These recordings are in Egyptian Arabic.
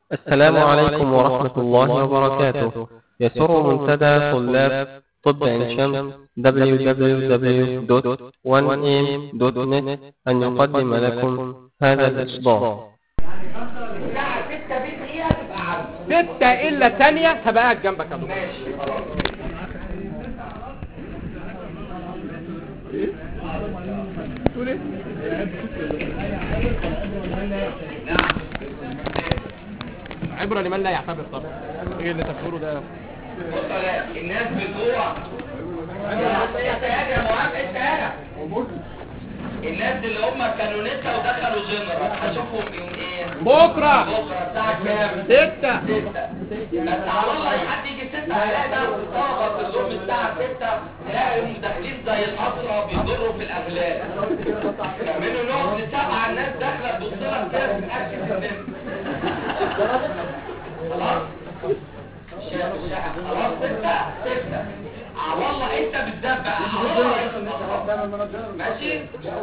السلام عليكم ورحمة الله وبركاته يسر منتدى طلاب طب عين شمس www.1am.net أن يقدم لكم هذا الإصدار الساعة 6 بدقيقة تبقى عارف ستة إلا ثانية هبقى قاعد جنبك يا دكتور ماشي خلاص عبرة لمن لا يعتبر طبعا ايه اللي تفكره ده بص يا الناس بتوع انت يا موافق انت يا الناس اللي هم كانوا نسا ودخلوا جنرال هشوفهم يوم ايه بكرة بكره الساعة كام؟ ستة ستة بس على الله حد يجي ستة هيلاقي بقى الطلبة كلهم الساعة ستة تلاقيهم داخلين زي الأسرى بيضروا في الأغلال يعملوا نوع لسبعة الناس داخلة تبص لك كده في الأكل السن خلاص شا- شا- خلاص ستة ستة على الله انت بتدبق على الله انت بتدبق. ماشي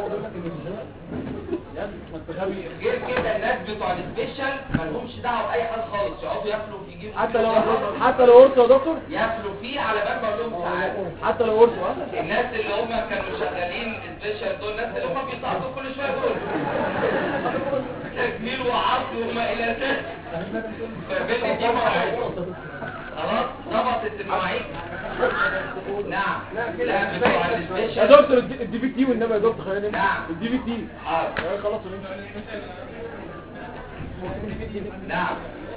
غير كده الناس بتوع السبيشال مالهمش دعوه باي حاجه خالص يقعدوا ياكلوا في يجيبوا حتى لو حتى لو قرص يا دكتور ياكلوا فيه على بال ما اقول لهم تعالوا حتى لو قرص ها الناس اللي هم كانوا شغالين سبيشال دول الناس اللي هم بيسقطوا كل شويه دول تكميل وعرض وما الى ذلك فبين دي مواعيد خلاص ضبطت المواعيد نعم لا بتوع يا السبيشال دكتور الدي الدي في تي والنبي يا دكتور خلينا نمشي. نعم. الدي في تي حاضر. خلاص ونمشي نعم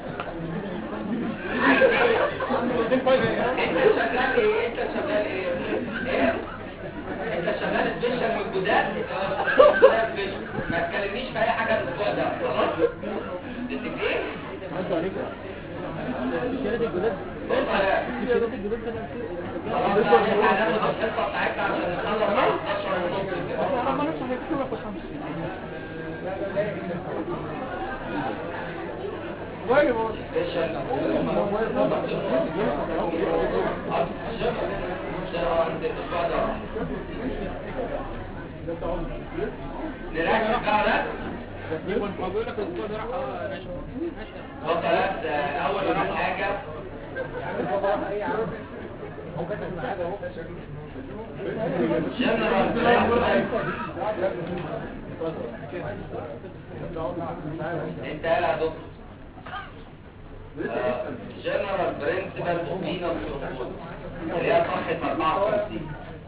انت شغال ايه انت شغال ايه ايه انت شغال سبيشال من الجداد ما تكلمنيش في اي حاجه الاسبوع ده خلاص متفقين عدوا عليك بص يا- خلاص بقى، احنا هناخد الحصه بتاعتنا عشان نخلص على 11 ونص كده سبيشال عند الاسبوع ده نركز بقى ده بقول لك الاسبوع ده راح اه ماشي وصلت اول حاجه جنرال انت يا دكتور جنرال برنسبل اوبينا اللي هي صفحه 54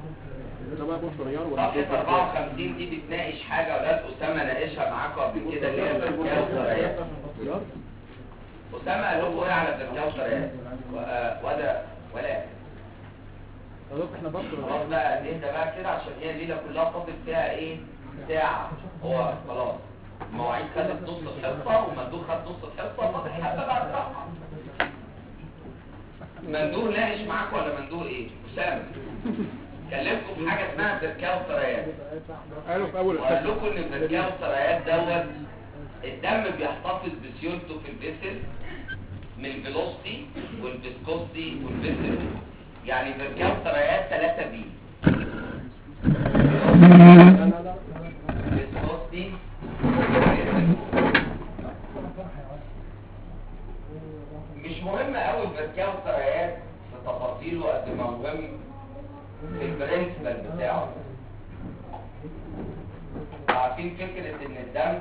صفحه 54 دي بتناقش حاجه ولاد اسامه ناقشها معاكم قبل كده اللي هي البركاء والسرايات اسامه قال لكم ايه على البركاء والسرايات وده ولا يا دكتور احنا برضه خلاص بقى نهدى بقى كده عشان هي الليله كلها فاضل فيها ايه ساعه هو خلاص مواعيد خدت نص الحصه ومندوب خد نص الحصه فاضل حبه بقى الصفحه مندوب ناقش معاكم ولا مندوب ايه اسامه كلمكم في حاجه اسمها بركاء وسرايات قالوا في اول وقال لكم ان البركاء والسرايات دوت الدم بيحتفظ بسيولته في الفيسل من الفيلوسيتي والفيسكوسيتي والفيسل يعني بركاء والسرايات 3 بي فيسكوسيتي مش مهم قوي البركاء والسرايات في تفاصيله قد ما مهم في البرنسبل بتاعه عارفين فكرة ان الدم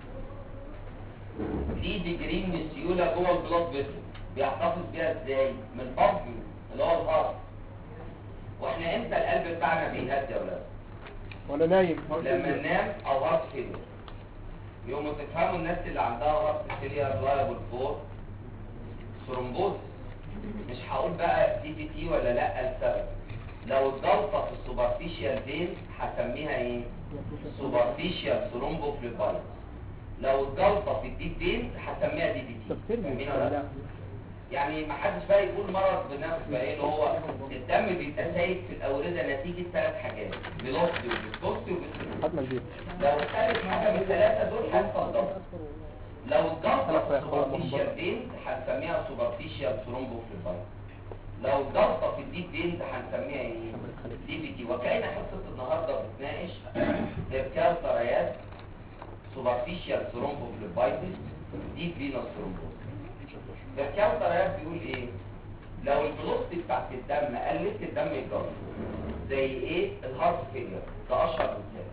ليه ديجري من السيولة جوه البلاد فيسل بيحتفظ بيها ازاي؟ من البطن اللي هو الهارت واحنا امتى القلب بتاعنا بيهدي يا ولاد؟ ولا نايم لما ننام او هارت فيلير يوم تفهموا الناس اللي عندها هارت فيلير لايبل فور ثرومبوز مش هقول بقى سي تي تي ولا لا السبب لو الجلطه في السوبرفيشال فين هسميها ايه سوبرفيشال ثرومبوفليبايتس لو الجلطه في الديب فين هسميها دي بي تي فاهمين ولا لا يعني ما حدش بقى يقول مرض بنفس بقى ايه اللي هو الدم بيبقى سايب في الاورده نتيجه ثلاث حاجات فيلوسيتي وفيسكوستي وفيسكوستي هات منزيل لو الثالث حاجه من الثلاثه دول هتفضل لو الجلطه في السوبرفيشال فين هنسميها سوبرفيشال ثرومبوفليبايتس لو الجلطه في الديب فين هنسميها ايه دي بي تي وكأن حصه النهارده بتناقش اركال سرايات سوبرفيشال ثرومبوفليبايتس ديب فينوس ثرومبوز فالكاوتر بيقول ايه لو الفلوسيتي بتاعت الدم قلت الدم يتجلط زي ايه الهارت فيلير ده اشهر مثال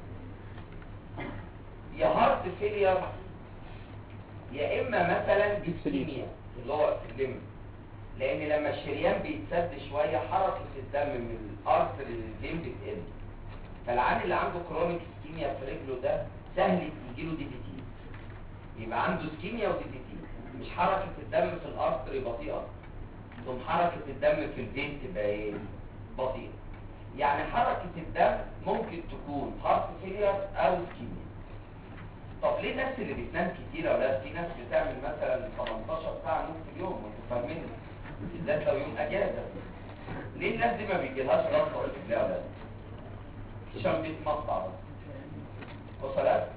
يا هارت فيلير يا اما مثلا ديسكيميا اللي هو في الليمب لان لما الشريان بيتسد شويه حركه الدم من الارتر للفين بتقل فالعيان اللي عنده كرونيك اسكيميا في رجله ده سهل يجيله دي في تي يبقى عنده اسكيميا ودي في تي مش حركه الدم في الارتر بطيئه ثم حركه الدم في الفين تبقى ايه بطيئه يعني حركه الدم ممكن تكون هارت فيلير او اسكيميا طب ليه الناس اللي بتنام كتير يا اولاد في ناس بتعمل مثلا 18 ساعه نوم في اليوم وانتوا فاهمين بالذات لو يوم اجازه ليه الناس دي ما بيجيلهاش غلطه ولا يا اولاد عشان بيتمطع بس وصلت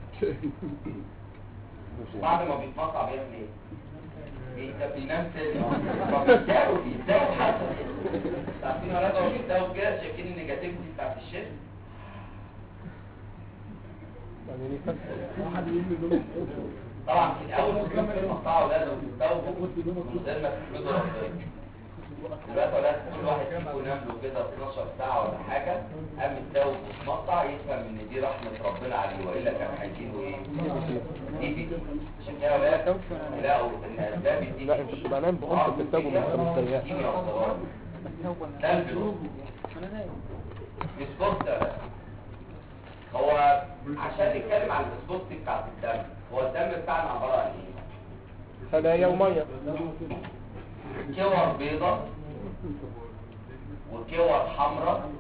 بعد ما بيتمطع بيعمل ايه انت بينام تاني فبيتداوي بيتداوي حتى عارفين يا اولاد هو بيتداوي كده شايفين النيجاتيفيتي بتاعت الشيست طبعا في الاول ممكن تقطعوا لازم تستوعبوا من غير ما تحمدوا ربنا دلوقتي ولا كل واحد فيكم ينام له كده 12 ساعه ولا حاجه قام يتداوب وتمطع يفهم ان دي رحمه ربنا عليه والا كان هيجيله ايه؟ دي في عشان كده ولا تلاقوا ان اسباب الدي لا انت بتبقى نايم بقمت بتستوعب من غير السيئات كيمياء وضرائب ده البلوغ الاسبوت هو عشان نتكلم عن الاسبوت بتاعت الدم هو الدم بتاعنا عباره عن ايه؟ خلايا وميه كور بيضة وكور حمراء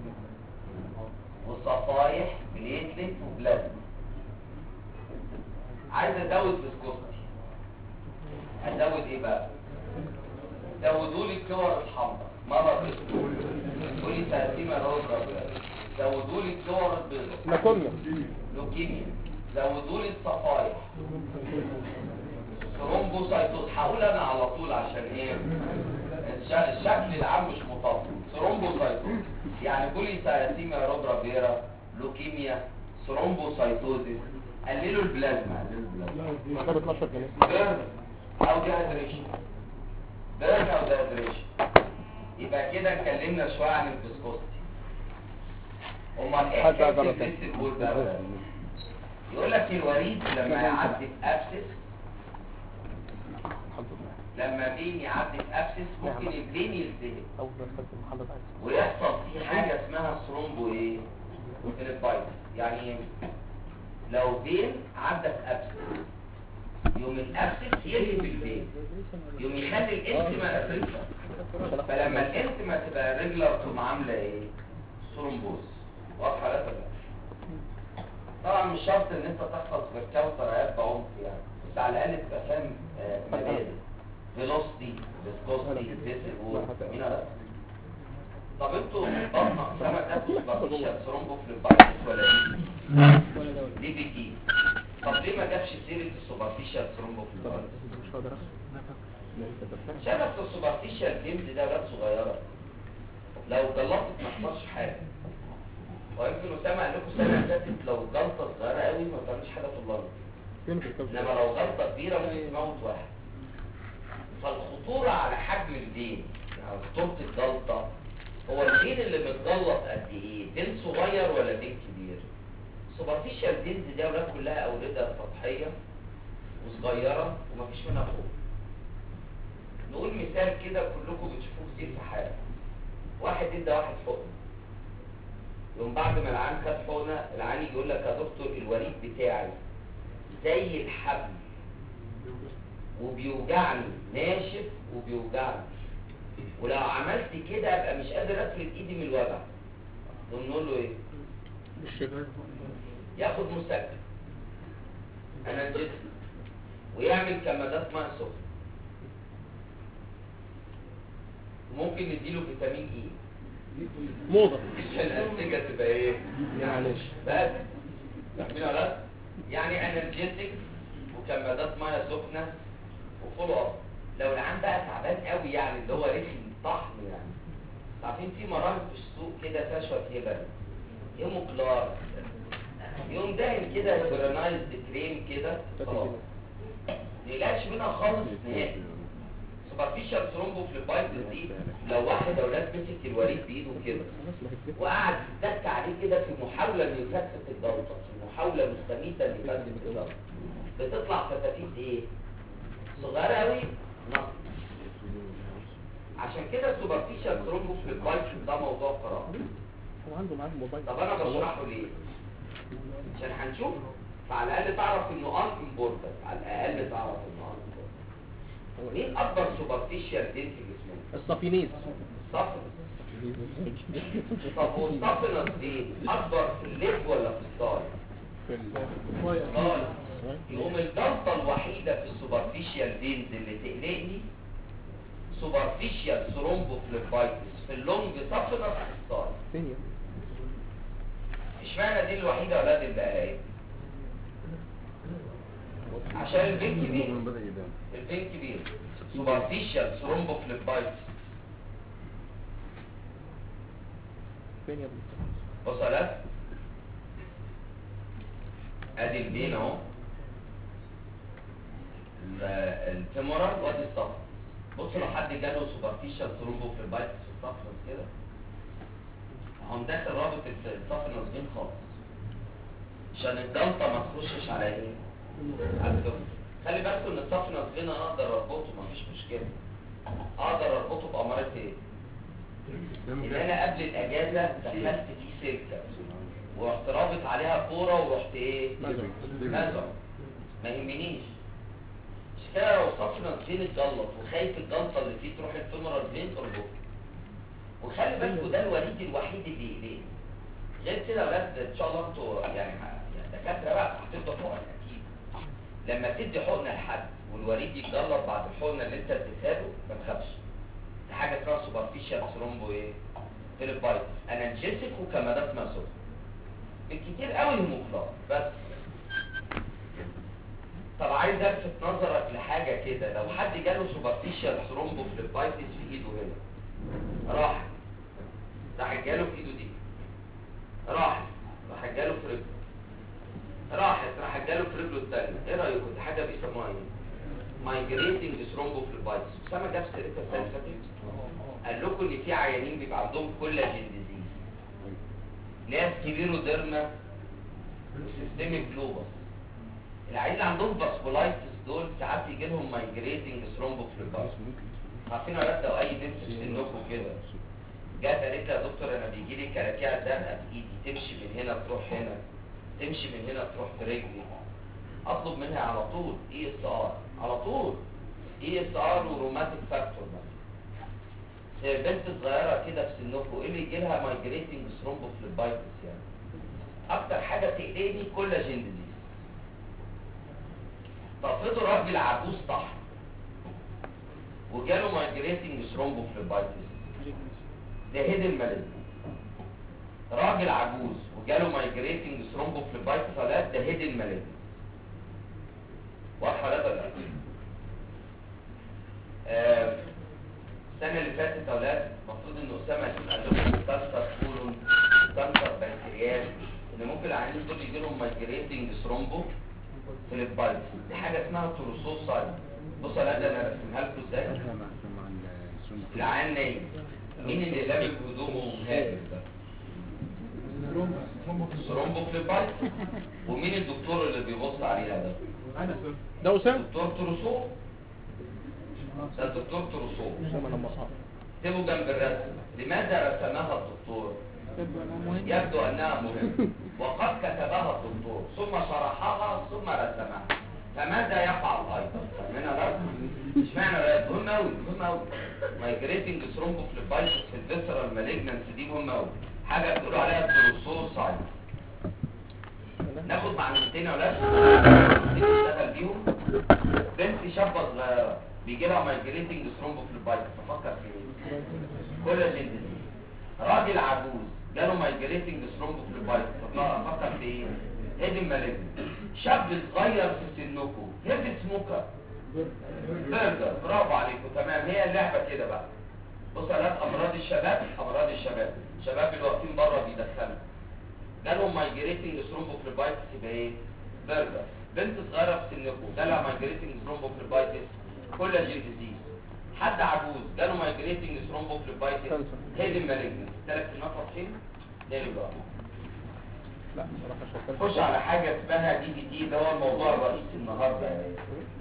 وصفايح بليتلت وبلازما عايز ازود فيسكوستي ازود ايه بقى زودوا لي الكور الحمراء مرة بيضة قولي تقسيمة روزة زودوا لي الكور البيضة احنا كنا لوكيميا زودوا لي الصفايح ثرومبوسايتوز هقول انا على طول عشان ايه الش- الشكل العام مش مطابق ثرومبوسايتوز يعني بولي سايتيميا روبرا فيرا لوكيميا ثرومبوسايتوزيس قللوا البلازما قللوا البلازما احنا ب 12 جنيه بيرن او ديهايدريشن بيرن او ديهايدريشن يبقى كده اتكلمنا شويه عن الفيسكوستي امال ايه حد حكايه أقدر الفيسكوستي بول بقى يقول لك الوريد لما يعدي في ابسس الحمد لله لما بين يعدي في ابسس ممكن نعم. البين يلتهب اول ما دخلت المحل ده ويحصل فيه حاجه اسمها ثرومبو ايه فيليبايتس يعني إيه؟ لو بين عدى في ابسس يوم الابسس يلهي البين يوم يخلي الانتما ريجلر فلما الانتما تبقى ريجلر تقوم عامله ايه ثرومبوز واضحه لا تبقى طبعا مش شرط ان انت تحفظ بالكوثر ايات بعمق يعني بس على الاقل تبقى فاهم آه، مبادئ فيلوسيتي فيسكوستي فيسيبول مين عارف طب انتوا بطنك سما تاخدوا سبارتيشن ثرومبو فليبايتس ولا دي دي بي تي طب ليه ما جابش سيره السوبرفيشال ثرومبو فليبايتس مش هقدر شبكة السوبرفيشال جيمز ده ولاد صغيرة لو جلطت ما يحصلش حاجة ويمكن أسامة قال لكم السنة اللي فاتت لو جلطة صغيرة قوي ما تعملش حاجة في اللنج فين في الكوكب إنما لو جلطة كبيرة ممكن تموت واحد فالخطورة على حجم الدين يعني خطورة الجلطة هو الدين اللي متجلط قد إيه؟ دين صغير ولا دين كبير؟ سوبرفيشال دينز دي أولاد كلها أوردة سطحية وصغيرة ومفيش منها فوق نقول مثال كده كلكم بتشوفوه كتير في حياتكم واحد ادى واحد حقن يوم بعد ما العيان خد حقنه العيان يجي يقول لك يا دكتور الوريد بتاعي زي الحبل وبيوجعني ناشف وبيوجعني ولو عملت كده ابقى مش قادر افرد ايدي من الوجع نقوم نقول له ايه الشغل ياخد مسكن انالجيسك ويعمل كمادات ماء سخن وممكن نديله فيتامين اي موضة عشان الانسجه تبقى ايه معلش بس فاهمين ولا لا؟ يعني انالجيسك وكمادات ميه سخنه وفولو اب لو العيان بقى تعبان قوي يعني اللي هو رخم طحن يعني عارفين في مراهم في السوق كده فيها شويه هبل يومه كلار يوم داهن كده هيبرنايزد كريم كده خلاص ما يلاقيش منها خالص نهائي السوبرفيشال ثرومبوفليبايتس دي لو واحد اولاد مسك الوريد بايده كده وقعد يتك عليه كده في محاولة انه يفتت الجلطة في محاولة مستميتة انه يفتت الجلطة بتطلع فتافيت ايه؟ صغيرة قوي نقص عشان كده السوبرفيشال ثرومبوفليبايتس ده موضوع قراءة هو عنده معاه موبايل طب انا بشرحه ليه؟ عشان هنشوف فعلى الاقل تعرف انه ان امبورتنت على الاقل تعرف انه ان امبورتنت مين اكبر سوبرفيشال دين في جسمنا؟ الصفينيز الصفنس طب والصفنس دي اكبر في الليف ولا في الصاج؟ في الصاج يقوم الجلطه الوحيده في السوبرفيشال فينز اللي تقلقني سوبرفيشال ثرومبوفليبايتس في اللونج صفنس في الصاج الثانية اشمعنى دي الوحيده يا اولاد اللي قلقاني؟ عشان الفين كبير الفين كبير سوبرفيشال ثرومبوفليبايتس الثانية بص يا ولاد ادي الفين اهو ال- الفيمورال وادي الصفر بص لو حد جاله سوبرفيشال ثرومبوفليبايتس في الصفر كده هم داخل رابط الف- الصفر نازلين خالص عشان الجلطه ما تخشش على ايه؟ على الفيمور خلي بالكم ان الصفر نازلين انا اقدر اربطه مفيش مشكله اقدر اربطه بامارات ايه؟ ان انا قبل الاجازه دخلت فيه سلكه ورحت رابط عليها كوره ورحت ايه نزع ما يهمنيش مش كده لو صفنا فين اتجلط وخايف الجلطه اللي فيه تروح الفيمورال فين اربطه وخلي بالكوا ده الوريد الوحيد اللي يقلقني غير كده يا ولاد ان شاء الله انتوا يعني ه- يعني دكاتره بقى هتدوا حقن اكيد لما تدي حقنه لحد والوريد يتجلط بعد الحقنه اللي انت اديتها له ما تخافش دي حاجه اسمها سوبرفيشال ثرومبو ايه فيليبايتس انالجيسيك وكمادات ماسوس بالكتير قوي هيموكلار بس طب عايز الفت نظرك لحاجه كده لو حد جاله سوبرفيشال ثرومبو فيليبايتس في ايده هنا راح راح جاله في ايده دي راح راح جاله في رجله راحت راح جاله في رجله الثانيه ايه رايكم دي حاجه بيسموها ايه مايجريتنج ثرومبوفليبايتس اسامه جاب سيرتها السنه اللي فاتت قال لكم ان في عيانين بيبقى عندهم كولاجين ديزيز ناس كبيروديرما وسيستميك لوبس العيال اللي عندهم فاسكولايتس دول ساعات يجي لهم مايجريتنج ثرومبوفليبايتس عارفين ولا لو اي بنت في سنكم كده جت قالت لي يا دكتور انا بيجي لي كراكيع زرقاء في ايدي تمشي من هنا تروح هنا تمشي من هنا تروح في رجلي اطلب منها على طول اي اس ار على طول اي اس ار وروماتيك فاكتور مثلا هي بنت صغيره كده في سنكم ايه اللي يجي لها مايجريتنج ثرومبوفليبايتس يعني اكتر حاجه تقلقني كولاجين ديزيز تفرضوا راجل عجوز طحن وجاله مايجريتنج ثرومبوفليبايتس ده هيدن مالين راجل عجوز وجاله مايجريتنج ثرومبوفليبايتس ولا ده هيدن مالين واضحه ولا لا آه، السنه اللي فاتت يا اولاد المفروض ان اسامه يكون قال لكم كانسر كولون كانسر بنكرياس ان ممكن العيانين دول يجي لهم مايجريتنج ثرومبو فليبايتس دي حاجه اسمها تروسوسايد بصوا يا ولاد انا رسمها لكم ازاي العيان نايم مين اللي لابس هدومه ومهاجر ده ثرومبو فليبايتس ومين الدكتور اللي بيبص عليها ده ده أسامة دكتور تروسو ده الدكتور تروسو أسامة لما صعب اكتبوا جنب الرسم لماذا رسمها الدكتور يبدو انها مهمة وقد كتبها الدكتور ثم شرحها ثم رسمها فماذا يفعل ايضا فاهمين الرسم اشمعنى بقى مهم قوي مهم قوي مايجريتنج ثرومبوفليبايتس في الفيسرال مالجنسي دي مهمه قوي حاجه بيقولوا عليها تروسوسايد ناخد معلومتين يا ولاد نشتغل بيهم بنت شابه صغيره بيجي لها مايجريتنج ثرومبوفليبايتس تفكر في ايه كولاجين ديزيز راجل عجوز جاله مايجريتنج ثرومبوفليبايتس افكر في ايه هيدن مالجن شاب صغير في سنكم هيفي سموكر برجر برافو عليكم تمام هي اللعبه كده بقى بص يا ولاد امراض الشباب امراض الشباب الشباب اللي واقفين بره بيدخنوا جالهم مايجريتنج ثرومبوفليبايتس يبقى ايه برجر بنت صغيره في سنكم جالها مايجريتنج ثرومبوفليبايتس كولاجين ديزيز حد عجوز جاله مايجريتنج ثرومبوفليبايتس كانسر. هيدن مالجنس ثلاث كلمات واضحين نقلب بقى لا صراحة شغال خش على حاجه اسمها دي بي تي ده هو الموضوع الرئيسي النهارده يعني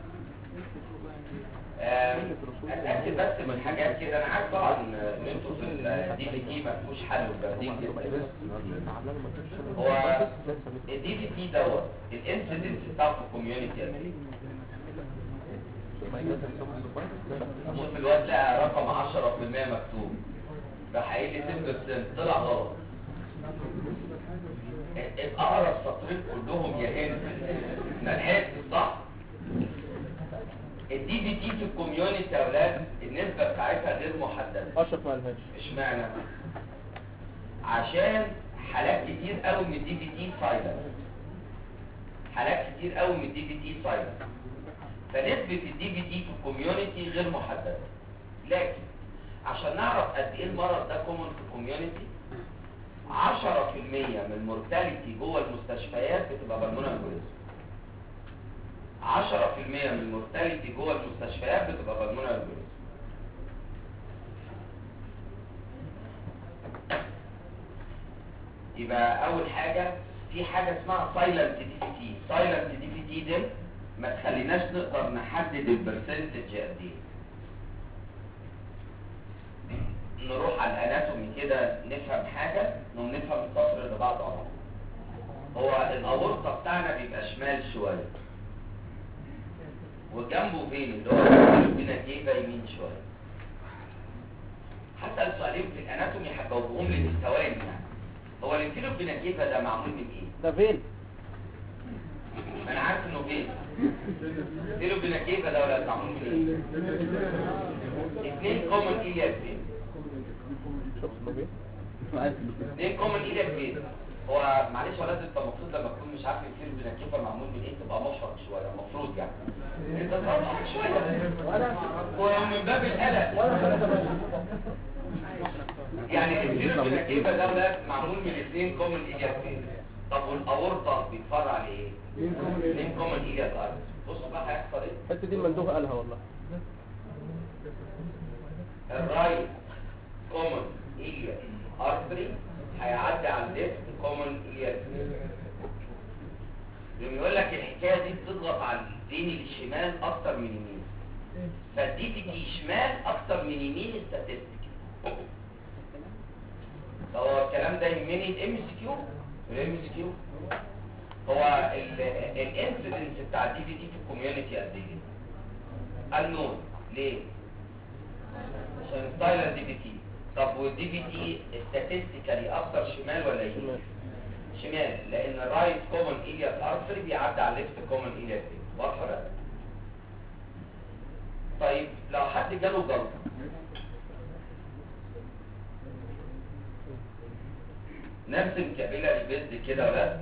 آم، اتاكد بس من حاجات كده انا عارف طبعا ان انتوا في الدي بي تي ما فيهوش حل وبعدين جدا هو الدي بي تي دوت الانسيدنس بتاعه في الكوميونتي قد ايه؟ شوف الواد لقى رقم 10% مكتوب راح قايل لي 10% طلع غلط ابقى اقرا السطرين كلهم يا هند ما لحقتش صح؟ الدي بي تي في الكوميونتي يا اولاد النسبه بتاعتها غير محدده اشرف ما قالهاش اشمعنى عشان حالات كتير قوي من الدي بي تي سايلنت حالات كتير قوي من الدي بي تي سايلنت فنسبة الدي بي تي في الكوميونتي غير محددة لكن عشان نعرف قد ايه المرض ده كومن في الكوميونتي 10% من المورتاليتي جوه المستشفيات بتبقى بالمونة امبوليزم 10% من المورتاليتي جوه المستشفيات بتبقى بالمونة امبوليزم يبقى اول حاجة في حاجة اسمها سايلنت دي في تي سايلنت دي في تي دي ما تخليناش نقدر نحدد البرسنتج قد ايه نروح على الاناتومي كده نفهم حاجة نقوم نفهم السطر اللي بعده على طول. هو الاورطة بتاعنا بيبقى شمال شوية وجنبه فين اللي هو بينا جيبه يمين شوية حتى السؤالين في الاناتومي هجاوبهم لي في ثواني يعني هو الانفيلو بيناجيبا ده معمول من ايه؟ ده فين؟ ما انا عارف انه فين الانفيلو بيناجيبا ده ولا معمول من ايه؟ اثنين كومن ايليا فين؟ شوف اسمه فين؟ اثنين كومن ايليا فين؟ هو معلش يا ولاد انت المفروض لما تكون مش عارف الانفيلو بيناجيبا معمول من ايه تبقى محرج شويه المفروض يعني انت تبقى محرج شويه ومن باب القلق يعني الفيلم بالكيبه ده ولاد معمول من اثنين كومن ايجابين طب والاورطه بيتفرع لايه؟ اثنين كومن ايجاب ارض بصوا بقى هيحصل ايه؟ الحته دي المندوب قالها والله الرايت كومن ايجاب ارتري هيعدي على الليفت كومن ايجاب لما يقول لك الحكايه دي بتضغط على الدين الشمال اكتر من يمين فالدي بي تي شمال اكتر من يمين استاتستيك هو الكلام ده يهمني الام اس كيو الام اس كيو هو الانسيدنس بتاع الدي بي تي في الكوميونتي قد ايه النون ليه عشان ستايل دي بي تي طب والدي بي تي استاتستيكالي اكتر شمال ولا يمين شمال لان الرايت كومن ايلياس ارتري بيعدي على الليفت كومن ايلياس واضحه ولا لا؟ طيب لو حد جاله جلطه نرسم كابيلاري بيد كده ولا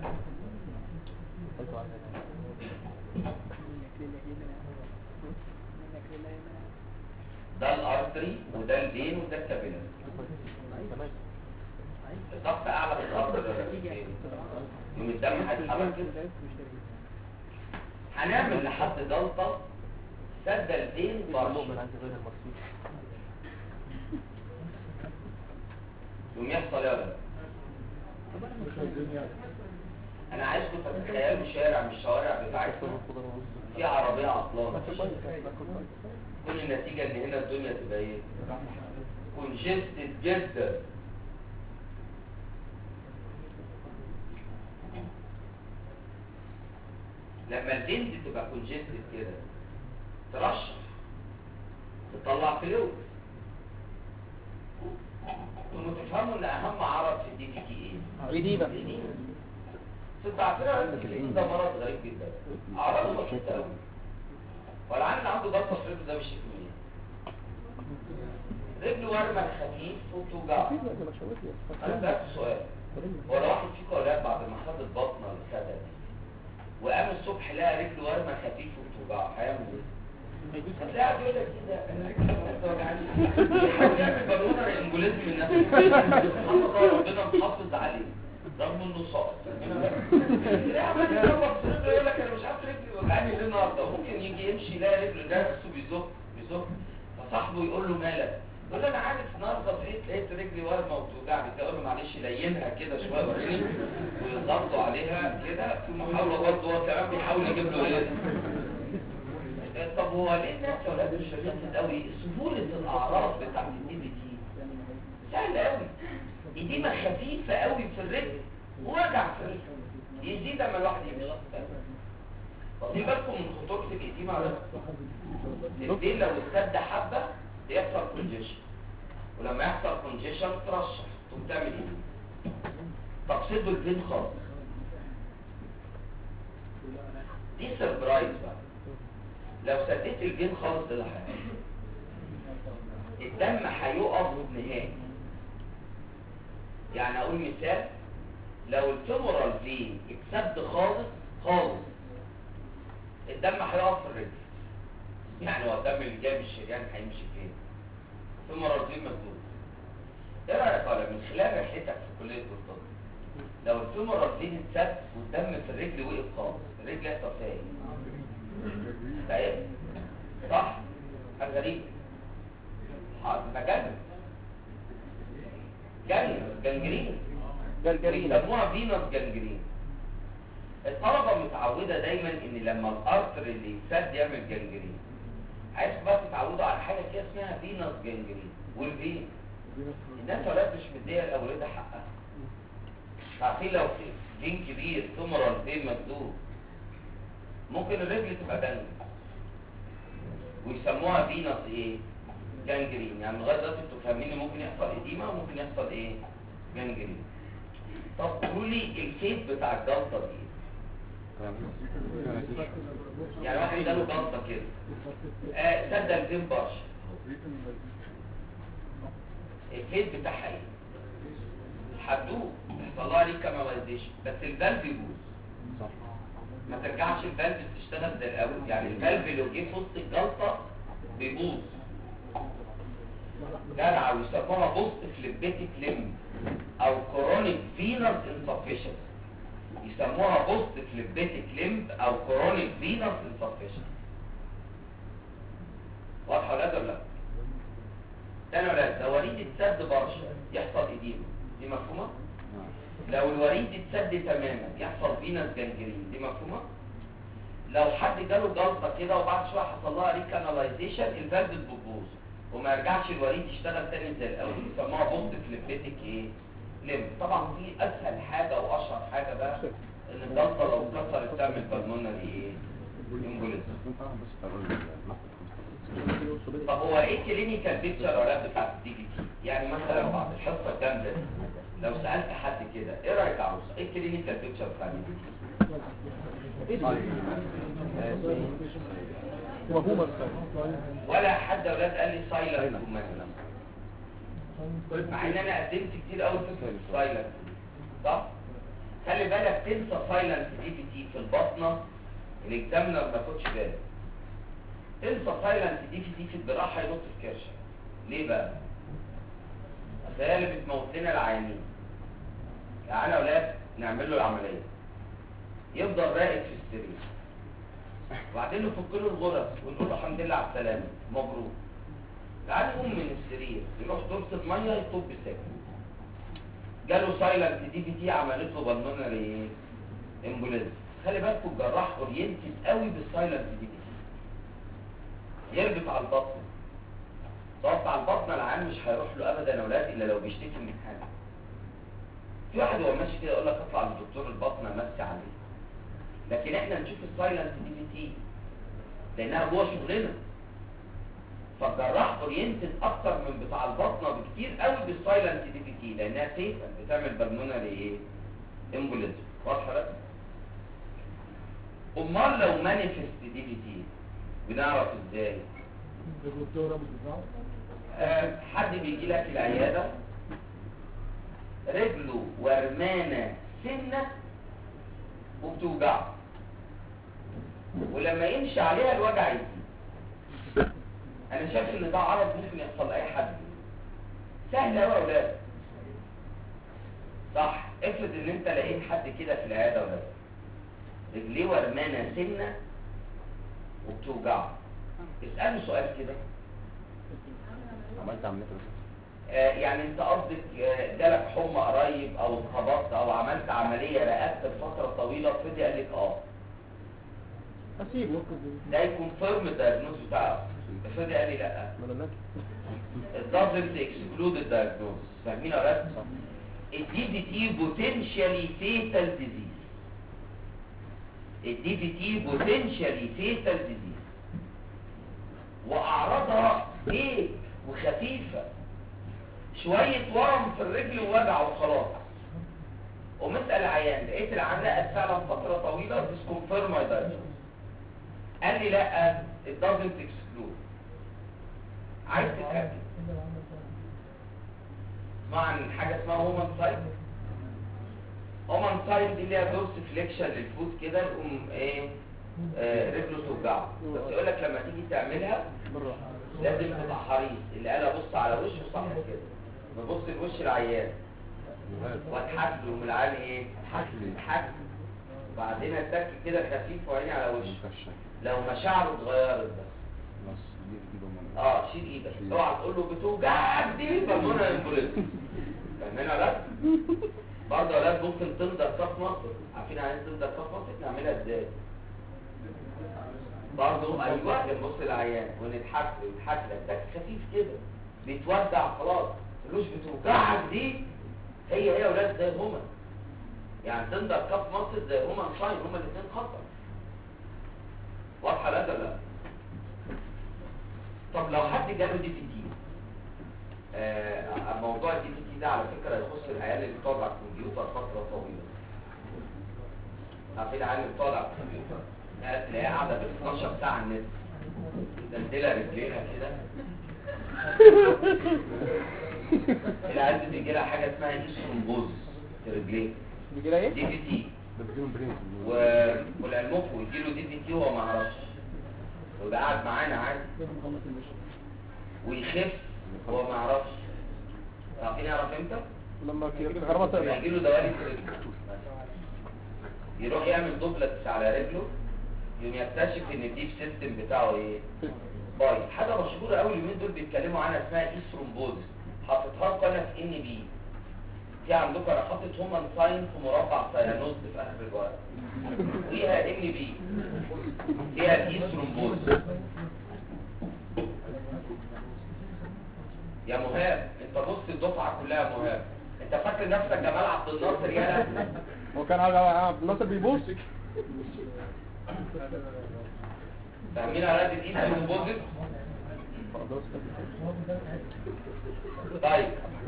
ده الارتري وده الفين وده الكابيلاري الضغط اعلى في الارض ولا في يوم الدم هيتحرك كده هنعمل لحد جلطه سد الفين برش يوم يحصل يا ولد انا عايزكم تتخيلوا شارع من الشوارع بتاعتنا في عربيه عطلانه كل النتيجه ان هنا الدنيا تبقى ايه كونجستد جدا لما البنت تبقى كونجستد كده ترشح تطلع فلوس انتوا تفهموا ان اهم عرض في الدي بي تي ايه عيديبة ست عارفين الانسولين ده مرض غريب جدا اعراضه بسيطه قوي والعيان اللي عنده جلطه في رجله ده مش شكله ايه رجله ورمه خفيف وبتوجعه انا سالت سؤال هو لو واحد فيكم اولاد بعد ما خد البطنه اللي خدها دي وقام الصبح لقى رجله ورمه خفيف وبتوجعه هيعمل ايه؟ لا بيقول لك كده انت وجعاني بيحاول يعمل بالونر امبوليزم من نفسه سبحان الله ربنا محافظ عليه رغم انه ساقط ليه عمال يدور في رجله يقول لك انا مش عارف رجلي وجعاني ليه النهارده ممكن يجي يمشي يلاقي رجله ده نفسه بيزق بيزق فصاحبه يقول له مالك يقول له انا عارف النهارده صحيت لقيت رجلي ورمه وبتوجعني يقول له معلش لينها كده شويه وريني ويضغطوا عليها كده في محاوله برضه هو كمان بيحاول يجيب له ايه طب هو ليه الناس يا ولاد مش فاهمين قوي سهوله الاعراض بتاعت الدي بي تي سهله قوي ايديما خفيفه قوي في الرجل ووجع في الرجل يزيد اما الواحد يمشي واخدين بالكم من خطوره الايديما ولا لا؟ الدين لو اشتد حبه يحصل كونجيشن ولما يحصل كونجيشن ترشح تقوم تعمل ايه؟ تقصيد الدين خالص دي سربرايز بقى لو سديت الجين خالص ده اللي هيحصل الدم هيقف نهائي يعني اقول مثال لو الفيمورال فين اتسد خالص خالص الدم هيقف في الرجل يعني هو الدم اللي جاي من الشريان هيمشي فين فيمورال فين مسدود ايه رايك ولا من خلال رحلتك في كليه الطب لو الفيمورال فين اتسد والدم في الرجل وقف خالص الرجل يحصل فيها ايه طيب صح حاجه غريبه حاضر ده جنن جنن جنجرين جرجرين بيسموها فينوس جنجرين الطلبة متعودة دايما ان لما الارتر اللي يتسد يعمل جنجرين عايزكم بقى تتعودوا على حاجة كده اسمها فينوس جنجرين والفين الناس ولاد مش مدية الاولاد حقها عارفين لو في فين كبير ثمرة فين مسدود ممكن الرجل تبقى جنجرين ويسموها فينوس ايه جنجرين يعني لغايه دلوقتي انتوا فاهمين ان ممكن يحصل اديمه وممكن يحصل ايه جنجرين طب قولوا لي الكيف بتاع الجلطه دي يعني واحد جاله جلطه كده آه سد الفين برش الكيف بتاعها ايه حدوه يحصل لها ريكامالايزيشن بس الفالف يبوظ ما ترجعش الفالف تشتغل زي الاول يعني الفالف لو جه في وسط الجلطه بيبوظ جدع ويسموها بوست فليبيتيك ليم او كورونيك فينس انسفيشن يسموها بوست فليبيتيك ليم او كورونيك فينس انسفيشن واضحه ولا ولا لا تاني ولا لا لو وريد اتسد برشا يحصل ايديما دي مفهومه لو الوريد اتسد تماما يحصل فينس جنجرين دي مفهومه لو حد جاله جلطه كده وبعد شويه حصل لها ريكاناليزيشن الفالف بتبوظ وما يرجعش الوريد يشتغل تاني زي الاول يسموها بوست فليبيتك ايه لم طبعا في اسهل حاجه واشهر حاجه بقى ان الجلطه لو اتكسرت تعمل بالمونري ايه امبوليزم طب هو ايه كلينيكال بيكتشر ولا بتاعت الدي بي تي يعني مثلا بعد الحصه الجامده دي، لو سالت حد كده ايه رايك يا عروسه ايه الكلينيكال بيكتشر بتاع الدي بي تي مفهومة ولا حد اولاد قال لي سايلنت مثلا مع ان انا قدمت كتير قوي فكره السايلنت صح خلي بالك تنسى سايلنت دي بي تي في البطنه الاكزامنر ما ياخدش باله تنسى سايلنت دي بي تي في الجراحه ينط في كرشه ليه بقى اصل هي اللي بتموت لنا العيانين تعالى يا اولاد نعمل له العمليه يفضل راقد في السرير وبعدين نفك له الغرز ونقول له الحمد لله على السلامه مبروك تعال يقوم من السرير يروح دورة ميه يطب ساكن جاله سايلنت دي بي تي عملت له بالمونري امبوليزم خلي بالكم الجراح اورينتد قوي بالسايلنت دي بي تي يربط على البطن ضغط على البطن العام مش هيروح له ابدا يا اولاد الا لو بيشتكي من حاجه في واحد هو ماشي كده يقول لك اطلع للدكتور البطن امسي عليه لكن احنا نشوف السايلنت دي بي تي لانها جوه شغلنا فالجراح اورينتد اكتر من بتاع البطنه بكتير قوي بالسايلنت دي بي تي لانها سيف بتعمل بالمونري ايه امبوليزم واضحه بقى امال لو مانيفست دي بي تي بنعرف ازاي آه حد بيجي لك العياده رجله ورمانه سنه وبتوجعه ولما يمشي عليها الوجع يزيد انا شايف ان ده عرض ممكن يحصل لاي حد سهل قوي يا اولاد صح افرض ان انت لقيت حد كده في العياده يا اولاد رجليه ورمانه سنه وبتوجعه اساله سؤال كده عملت عمليه آه، يعني انت قصدك آه، جالك حمى قريب او اتخبطت او عملت عمليه رقدت لفتره طويله افرضي قال لك اه اسيبه ده يكونفيرم الدايجنوز بتاعه افرضي قال لي لا ما انا it doesn't exclude the diagnosis فاهمين يا ولاد؟ الدي في تي potentially fatal disease الدي في تي potentially fatal disease واعراضها ايه وخفيفه شويه ورم في الرجل ووجع وخلاص ومسأل عيان لقيت العيان رقد فعلا فتره طويله disconfirm my diagnosis قال لي لا it doesn't exclude عايز تتأكد اسمع عن حاجة اسمها هومان سايد هومان سايد دي اللي هي دورس فليكشن للفوت كده يقوم ايه آه رجله توجعه بس يقول لك لما تيجي تعملها لازم تبقى حريص اللي قال ابص على وشه صح كده ببص لوش العيان واضحك له من العيان ايه اضحك وبعدين اتك كده خفيف وعيني على وشه مكشف لو مشاعره اتغيرت بس بس دي في ايده من اه شيل ايدك اوعى تقول له بتوجعك دي بالمونة امبوليزم فاهمين يا ولاد؟ برضه يا ولاد ممكن تندر كف مصر عارفين عايز تندر كف مصر نعملها ازاي؟ برضه ايوه نبص للعيان ونضحك له يضحك لك ده خفيف كده بيتوجع خلاص ملوش بتوجعك دي هي هي يا ولاد زي هما يعني تندر كف مصر زي هما ساين هما الاثنين خطر واضحه لا لا طب لو حد جاله دي في تي آه موضوع الدي في تي ده على فكره يخص العيال اللي بتقعد على الكمبيوتر فتره طويله عارفين العيال اللي بتقعد على الكمبيوتر آه، تلاقيها قاعده بال 12 ساعه على النت مدلدله رجليها كده العيال دي بيجي لها حاجه اسمها ايسومبوز في رجليه بيجي لها ايه؟ دي في تي ده بدون برنس و... والعلموكو يجيله دي في تي وهو ما يعرفش ويبقى قاعد معانا عادي ويخف وهو ما يعرفش عارفين يعرف امتى؟ لما الكهرباء لما تقطع يجيله دوالي في رجله يروح يعمل دوبلكس على رجله يوم يكتشف ان الديب سيستم بتاعه ايه؟ بايظ حاجه مشهوره قوي اليومين دول بيتكلموا عنها اسمها ايسترومبوز حاططها لكم انا في ان بي في عندكم انا حاطط هومان ساين في مربع سيانوز في اخر الورق فيها ان بي فيها ايسترومبوز يا مهاب انت بص الدفعه كلها يا مهاب انت فاكر نفسك جمال عبد الناصر يا هو كان على عبد الناصر بيبوس فاهمين على قد الايسترومبوز طيب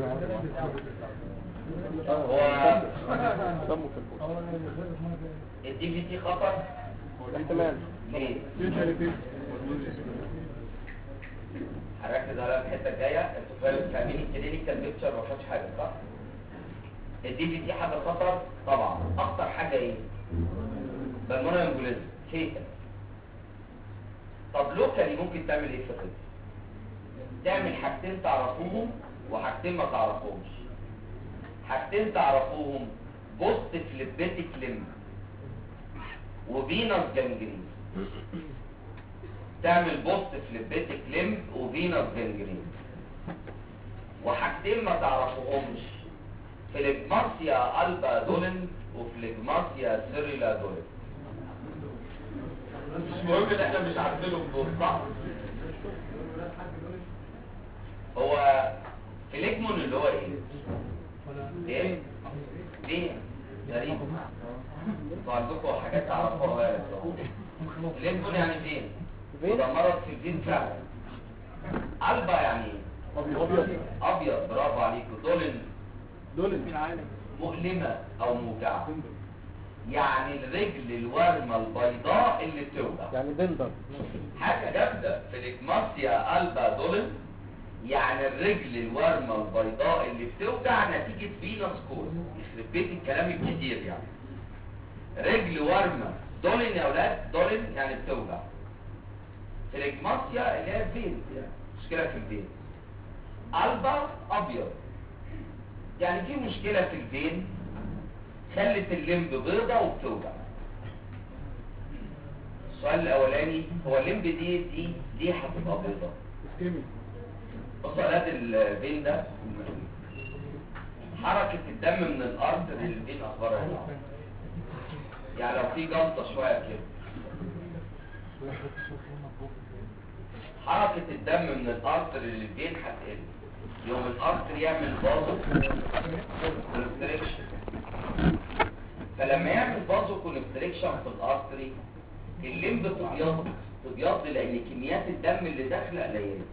هو دمه في البوس الدي في تي خطر احتمال ليه؟ هركز على الحته الجايه انتوا فاهم- فاهمين الكلينيكال بيكتشر ما فيهاش حاجه صح؟ الدي في تي حاجه خطر طبعا اخطر حاجه ايه؟ بالمونة امبوليزم فيتا طب لوكالي ممكن تعمل ايه في الرجل؟ تعمل حاجتين تعرفوهم وحاجتين ما تعرفوهمش حاجتين تعرفوهم بوست فليبيتك لم وفينوس جانجرين تعمل بوست فليبيتك لم وفينوس جانجرين وحاجتين ما تعرفوهمش فليجمارسيا البا دولن وفليجمارسيا سيريلا دولن مش مهم ان احنا مش عارفينهم دول صح هو فليجمون اللي هو ايه ايه ليه غريب انتوا عندكم حاجات تعرفوها يا جماعة. فليجمون يعني فين فين؟ ده مرض في الفين فعلا البا يعني ايه ابيض ابيض برافو عليكم دولن دول العالم مؤلمة او موجعة يعني الرجل الورمة البيضاء اللي بتوجع يعني دندر حاجة جامدة فليجماسيا البا دولن يعني الرجل الورمة البيضاء اللي بتوجع نتيجة فينوس كوز يخرب بيت الكلام الكتير يعني رجل ورمة دولن يا ولاد دولن يعني بتوجع فليجماسيا اللي هي الفين يعني مشكلة في الفين البا ابيض يعني في مشكلة في الفين خلت اللمب بيضة وبتوجع السؤال الاولاني هو اللمب دي دي دي هتبقى بيضة اسكيمي بص يا ولاد الفين ده حركة الدم من الأرض للفين أخبارها ايه؟ يعني لو في جلطة شوية كده حركة الدم من الأرض للفين هتقل يوم الأرض يعمل بازو كونستريكشن فلما يعمل بازو كونستريكشن في الأرتري الليمب تبيض تبيض لأن كميات الدم اللي داخلة قليلة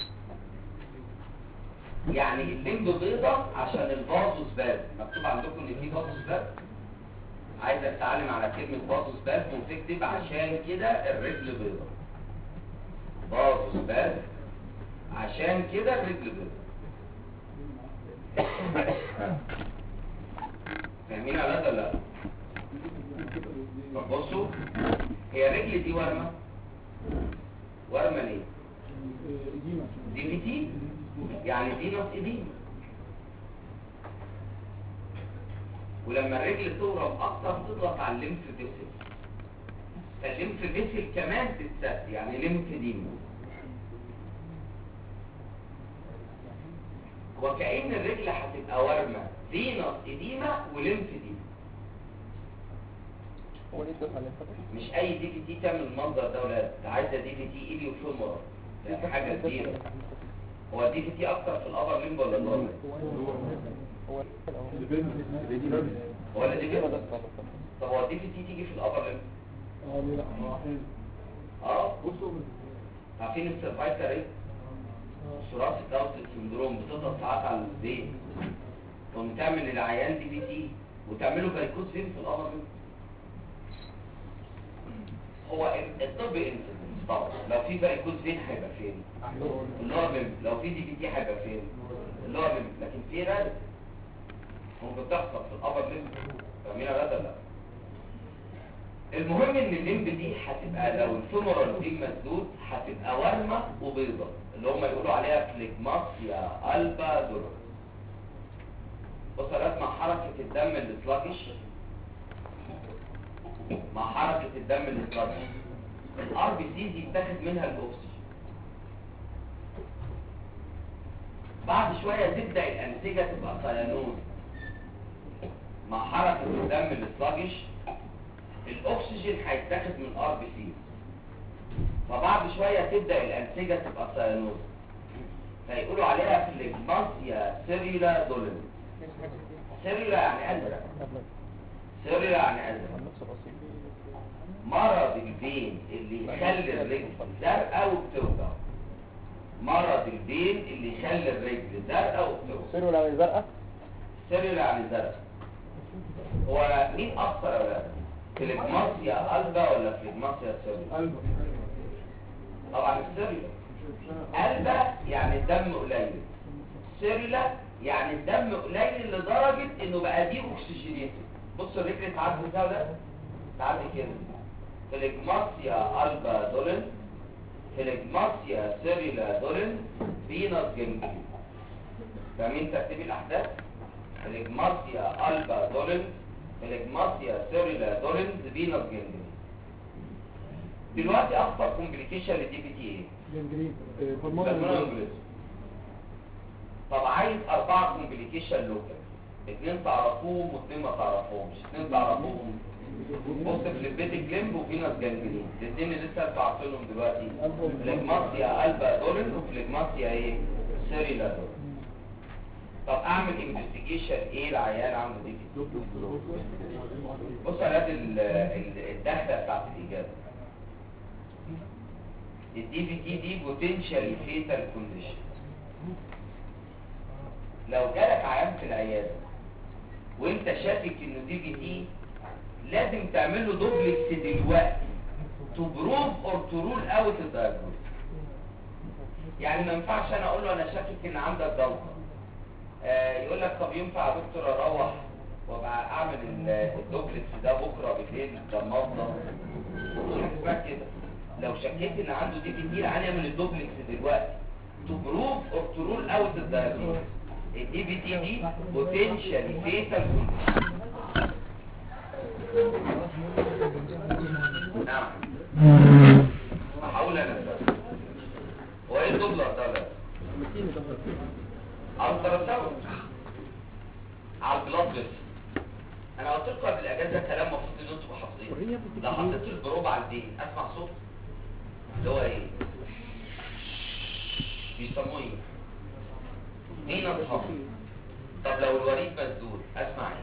يعني الليمب بيضة عشان الفازوس باب مكتوب عندكم ان في فازوس باب عايزك تعلم على كلمة فازوس باب وتكتب عشان كده الرجل بيضة فازوس باب عشان كده الرجل بيضة فاهمين يا ولاد ولا لا؟ طب بصوا هي الرجل دي ورمة ورمة ليه؟ دي في تي يعني دي نص ايدين ولما الرجل تورم اكتر تضغط على الليمف فيسل فالليمف فيسل كمان تتسد يعني ليمف ديما وكأن الرجل هتبقى ورمة فينس اديما وليمف ديما هو ليه الدفعة اللي فاتت؟ مش اي دي في تي تعمل المنظر ده ولا ده عايزه دي في تي ايدي وفيمورال ده حاجه كبيره هو الدي في تي اكتر في الابر ليمب ولا اللور هو هو اللي دي هو في ده الصعب طب هو الدي في تي تيجي في الابر ليمب اه ليه لا اه احيانا اه بصوا عارفين السيرفايكال ايه ثوراسيك اوتلت سندروم بتضغط ساعات على البيت تقوم تعمل للعيان دي في تي وتعمله فاريكوز فين في الابر ليمب هو الطب انسيدنس طبعا لو في فاريكوز فين هيبقى فين اللور ليمب لو في دي في تي هيبقى فين اللور ليمب لكن في رد ممكن تحصل في الابر ليمب فاهمين يا ولاد ولا لا المهم ان الليمب دي هتبقى لو الفيمورال دي مسدود هتبقى ورمه وبيضه اللي هم يقولوا عليها فليجماسيا البا دور بص يا مع حركه الدم اللي سلاجش مع حركه الدم اللي سلاجش الار بي سي دي يتاخد منها الاكسجين بعد شويه تبدا الانسجه تبقى صيانون مع حركه الدم اللي سلاجش الاكسجين هيتاخد من ار بي سي فبعد شويه تبدا الانسجه تبقى صيانوز فيقولوا عليها فليجماسيا سيريلا دولن سيريلا يعني ازرق سيريلا يعني ازرق نفس الرصيد مرض البين اللي يخلي الرجل زرقاء وبتوجع مرض البين اللي يخلي الرجل زرقاء وبتوجع سيروا يعني زرقاء سيريلا يعني زرقاء هو مين اكتر يا ولاد فليجماسيا البا ولا فليجماسيا سيريلا طبعا السيريلا البا يعني الدم قليل سيريلا يعني الدم قليل لدرجة انه بقى دي اكسجينيتد بص الرجل تعدي ازاي ده تعدي كده فليجماسيا البا دولن فليجماسيا سيريلا دولن فينس جنجلي فاهمين ترتيب الاحداث فليجماسيا البا دولن فليجماسيا سيريلا دولن فينس جنجلي دلوقتي اخطر كومبليكيشن للدي بي تي ايه جنجرين بالمونو انجليزي طب عايز اربعة كومبليكيشن لوكال اتنين تعرفوهم واتنين ما تعرفوهمش اتنين تعرفوهم بص في البيتك ليمب وفينس جانجرين الاتنين اللي لسه انتوا عارفينهم دلوقتي فليجماسيا البا دولن وفليجماسيا ايه سيريلا دولن طب اعمل انفستيجيشن ايه العيان عنده دي كده بص على هذه الدخله بتاعت الاجابه الدي في تي دي بوتنشال فيتال كونديشن لو جالك عيان في العياده وانت شاكك انه دي في تي لازم تعمل له دوبلكس دلوقتي تو بروف اور تو رول اوت الدايجنوز يعني ما ينفعش انا اقول له انا شاكك ان عندك جلطه آه يقول لك طب ينفع يا دكتور اروح وابقى اعمل ال- الدوبلكس ده بكره بالليل لما افضل مش حاجه اسمها كده لو شكيت ان عنده دي كتير هنعمل الدوبلكس دلوقتي تو بروف اور تو رول اوت الدايجنوز الدي بي تي دي بوتنشال فيتال نعم هقول انا بس هو ايه الدوبلر ده بقى الترا ساوند على البلاد فيسل انا قلت لكم قبل الاجازه كلام المفروض ان انتوا تبقوا حافظينه لو حطيت البروب على الدين اسمع صوت اللي هو ايه بيسموه ايه مين اصحابه طب لو الوريد مسدود اسمع ايه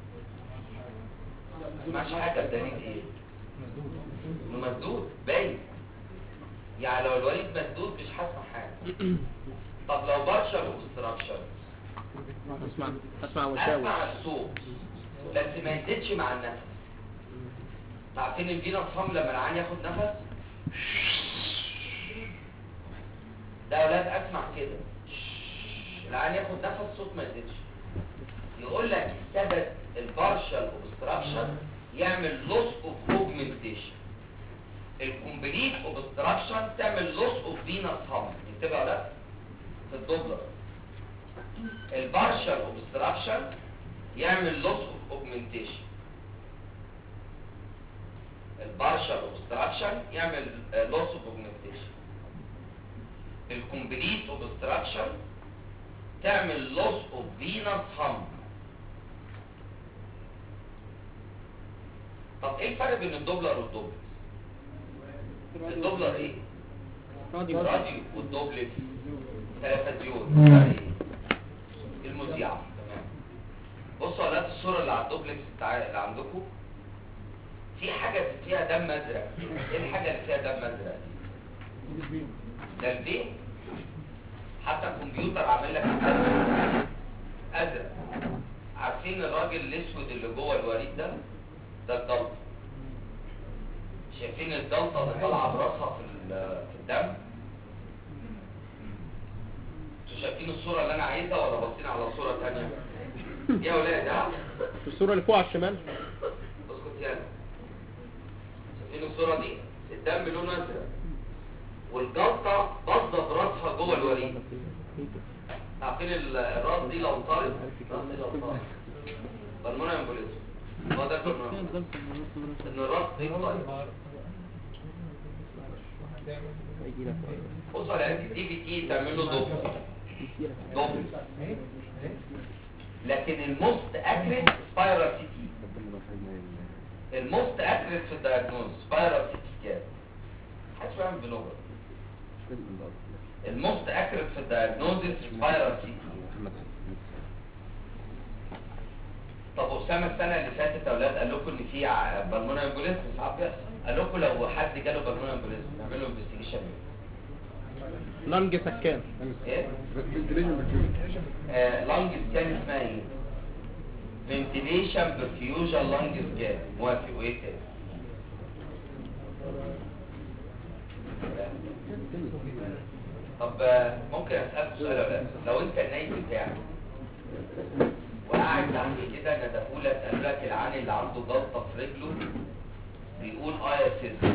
ما اسمعش حاجه الدليل ايه انه مسدود باين يعني لو الوريد مسدود مش هسمع حاجه طب لو بارشل اوبستراكشن اسمع اسمع وشاور اسمع الصوت بس ما يزيدش مع النفس عارفين الفينا صم لما العين ياخد نفس ده يا اولاد اسمع كده العين ياخد نفس الصوت ما يزيدش يقول لك السبب البارشال اوبستراكشن يعمل لوس اوف اوجمنتيشن الكومبليت اوبستراكشن تعمل لوس اوف فينا صم انتبهوا يا ولاد في الدوبلر البارشال اوبستراكشن يعمل لوس اوف اوجمنتيشن البارشال اوبستراكشن يعمل لوس اوف اوجمنتيشن الكومبليت اوبستراكشن تعمل لوس اوف فينس هم طب ايه الفرق بين الدوبلر والدوبلت الدوبلر ايه راديو راديو والدوبلت تلفزيون فرق ايه المذيعة تمام بصوا على الصورة اللي على الدوبلكس بتاع اللي عندكم في حاجة فيها دم ازرق ايه الحاجة اللي فيها دم ازرق دي؟ ده الفين حتى الكمبيوتر عامل لك ازرق ازرق عارفين الراجل الاسود اللي جوه الوريد ده ده الضلط شايفين الضلطه اللي طالعه براسها في ال- في الدم انتوا شايفين الصوره اللي انا عايزها ولا باصين على صوره ثانيه يا ولاد ها في الصورة اللي فوق على الشمال اسكت يلا شايفين الصوره دي الدم لونه ازرق والجلطه باصه براسها جوه الوريد عارفين ال- الراس دي لو طارت الراس دي لو طارت بالمونة امبوليزم هو ده البالمونة ان الراس دي طارت بص على الدي بي تي تعمل له دوبل دوبل لكن الموست اكريت سبايرال سي تي الموست اكريت في الدايجنوز سبايرال سي تي سكان محدش فاهم بلغه الموست اكريت في الدايجنوزس سبايرال سي تي طب اسامه السنه اللي فاتت يا اولاد قال لكم ان في ع- بالمونة امبوليزم ساعات بيحصل قال لكم لو حد جاله بالمونة امبوليزم نعمل له انفستيجيشن لانج سكان ايه لانج سكان اسمها ايه فنتيليشن برفيوجن لانج سكان موافق وايه تاني طب آه، ممكن اسالك سؤال يا ولاد لو انت النايم بتاعك وقاعد تحت كده ندهولك قال لك العين اللي عنده جلطه في رجله بيقول اه يا سيدي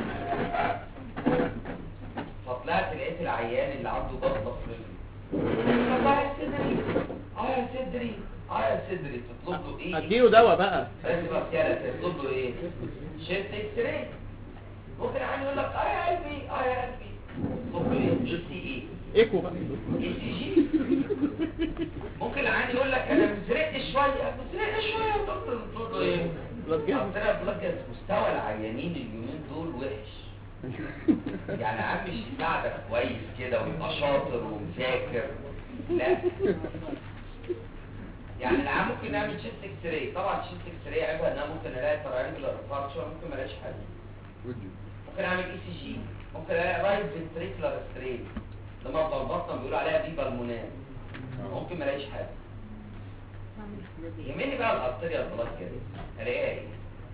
فطلعت لقيت العيان اللي عنده جلطه في رجله اه يا صدري اه يا صدري اه يا صدري تطلب له ايه اديله دواء بقى بس بس يلا تطلب له ايه شيفت اكس راي ممكن عين يقول لك اه يا قلبي اه يا قلبي تطلب له ايه اي سي ايه ايكو بقى اي سي جي ممكن العين يقول لك انا مزرقت شويه مزرقت شويه تقول له تقول له ايه بلاد جاز. قلت لها بلاد جاز مستوى العيانين اليومين دول وحش يعني عم مش يساعدك كويس كده ويبقى شاطر ومذاكر لا يعني العام ممكن نعمل شيست اكس راي طبعا شيست اكس راي عيبها ان انا ممكن الاقي تراينجلر فارتشر ممكن ما الاقيش حاجه ممكن اعمل اي سي جي ممكن الاقي رايت فنتريكولار ستريت ده مرضى البطن بيقولوا عليها دي بالمونات ممكن ما الاقيش حاجه يهمني بقى الارتريا البلاك كده الاقيها ايه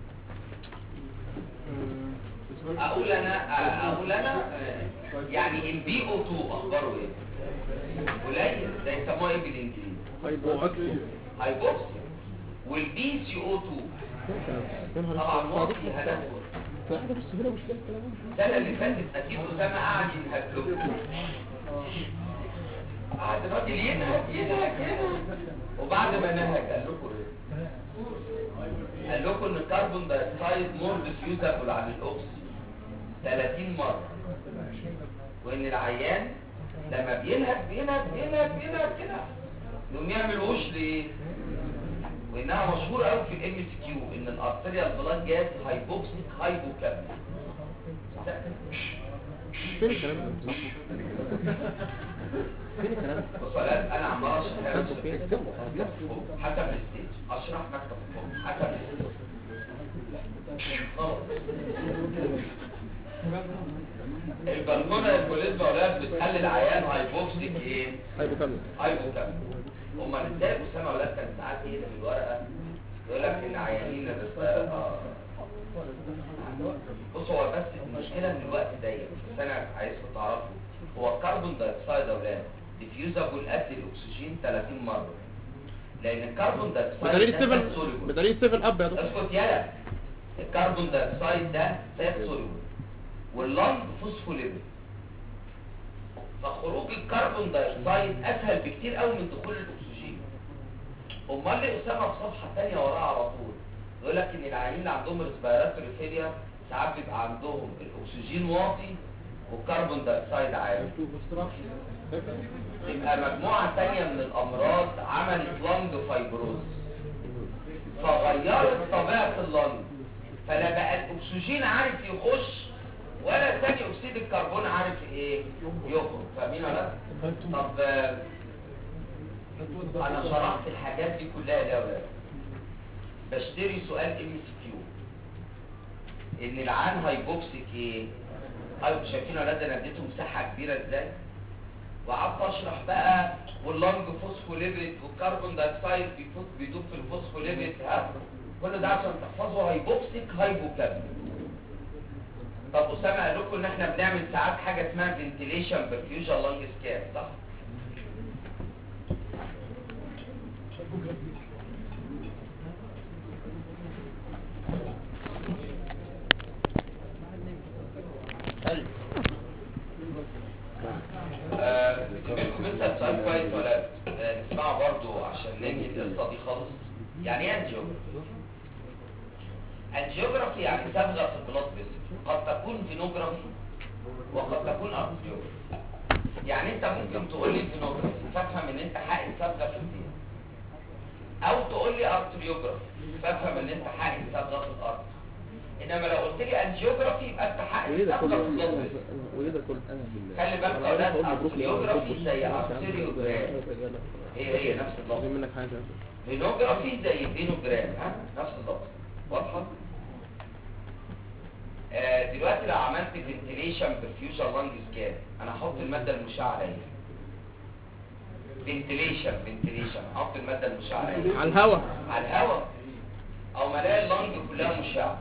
اقول انا اقول انا آه، يعني البي او 2 اخباره ايه قليل ده يسموه ايه بالانجليزي هايبوكسيا هايبوكسيا والبي سي او 2 طبعا واطي هنا السنه اللي فاتت اكيد اسامه قعد ينهج قعد الراجل ينهج ينهج ينهج وبعد ما نهج قال لكم ايه قال لكم ان الكربون دايوكسيد مور ديفيوزابل عن الاكسجين 30 مره وان العيان لما بينهك بينهك بينهك بينهك كده يقوم يعمل وش ليه وانها مشهور قوي في الام اس كيو ان الارتريال بلاد جاز هايبوكسيك هايبوكابنيك فين الكلام ده فين الكلام ده بص انا انا عمال اشرح كاتبه فين اكتبه حسب الستيج اشرح مكتب فوق حسب الستيج خلاص البلمونة البوليزما ولاد بتخلي العيان هايبوكسيك ايه؟ هايبوكامل هايبوكامل هما ازاي اسامه ولاد كان ساعات ايه في الورقه يقول لك ان عيانين الرس- اه بص هو بس المشكله ان الوقت ضيق بس انا عايزكم تعرفوا هو الكربون دايوكسيد يا اولاد ديفيوزابل قد الاكسجين 30 مره لان الكربون دايوكسيد بدليل ده السيفن fat soluble. بدليل السيفن اب يا دكتور اسكت يالا الكربون دايوكسيد ده فات سوليبل واللنج فوسفوليبيد فخروج الكربون دايوكسيد اسهل بكتير قوي من دخول الاكسجين امال ليه اسامه في صفحه ثانيه وراها على طول يقول لك ان العيانين اللي عندهم ريسبيراتوري فيلير ساعات بيبقى عندهم الاكسجين واطي والكربون دايوكسيد عالي يبقى مجموعه ثانيه من الامراض عملت لنج فايبروز فغيرت طبيعة اللنج فلا بقى الاكسجين عارف يخش ولا ثاني اكسيد الكربون عارف ايه يخرج فاهمين ولا لا؟ طب آه، انا شرحت الحاجات دي كلها ليه يا ولاد بشتري سؤال ام اس كيو ان العان هايبوكسيك ايه ايوه شايفين يا ولاد انا اديته مساحه كبيره ازاي وقعدت اشرح بقى واللنج فوسفوليبيد والكربون دايوكسيد بيفوت بيدوب في الفوسفوليبيد ها كل ده عشان تحفظوا هايبوكسيك هايبوكابنيك طب اسامه قال لكم ان احنا بنعمل ساعات حاجه اسمها فنتيليشن برفيوجن لانج سكان صح حلو آه، منكم انت سؤال كويس ولا آه، نسمعه برضو عشان ننهي القصه دي خالص يعني ايه انجيوجرافي انجيوجرافي يعني صبغه في البلاد فيسل قد تكون فينوجرافي وقد تكون ارتريوجرافي يعني انت ممكن تقول لي فينوجرافي فافهم ان انت حائل صبغه في الدين او تقول لي ارتريوجرافي فافهم ان انت حائل صبغه في الارض انما لو قلت لي انجيوجرافي يبقى انت وليه حائل ده صبغه في كله البلاد فيسل وليه ده كله خلي بالك يا اولاد ارتريوجرافي زي ارتريوجرام هي هي نفس اللفظ عايزين منك حاجه فينوجرافي زي فينوجرام ها نفس اللفظ واضحه آه دلوقتي لو عملت فنتيليشن برفيوجن لانج سكان انا هحط الماده المشعه عليها فنتيليشن فنتيليشن احط الماده المشعه عليها على الهوا على الهواء او ما الاقي اللنج كلها مشعه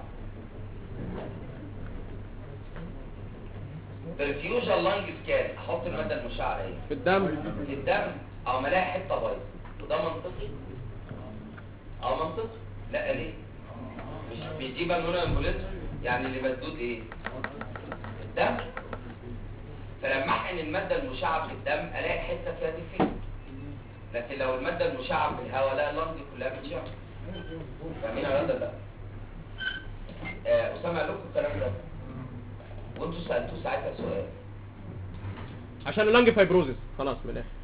برفيوجن لانج سكان احط الماده المشعه عليها في الدم في الدم او ما الاقي حته بايظه وده منطقي اه منطقي لا ليه مش مش دي بالونه امبوليزم يعني اللي مسدود ايه الدم فلما احقن الماده المشعه في الدم الاقي حته فيها ديفكت لكن لو الماده المشعه في الهواء لا اللنج كلها بتشع فاهمين يا ولاد ده آه، اسامه قال لكم الكلام ده وانتوا سالتوه ساعتها سؤال عشان اللنج فايبروزس خلاص من الاخر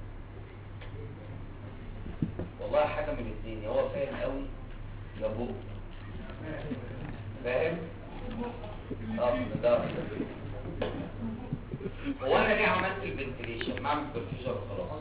والله حاجة من الاثنين يا هو فاهم قوي يا بوق فاهم؟ اه ده هو انا ليه عملت الفنتليشن؟ ما اعمل برفيوجن وخلاص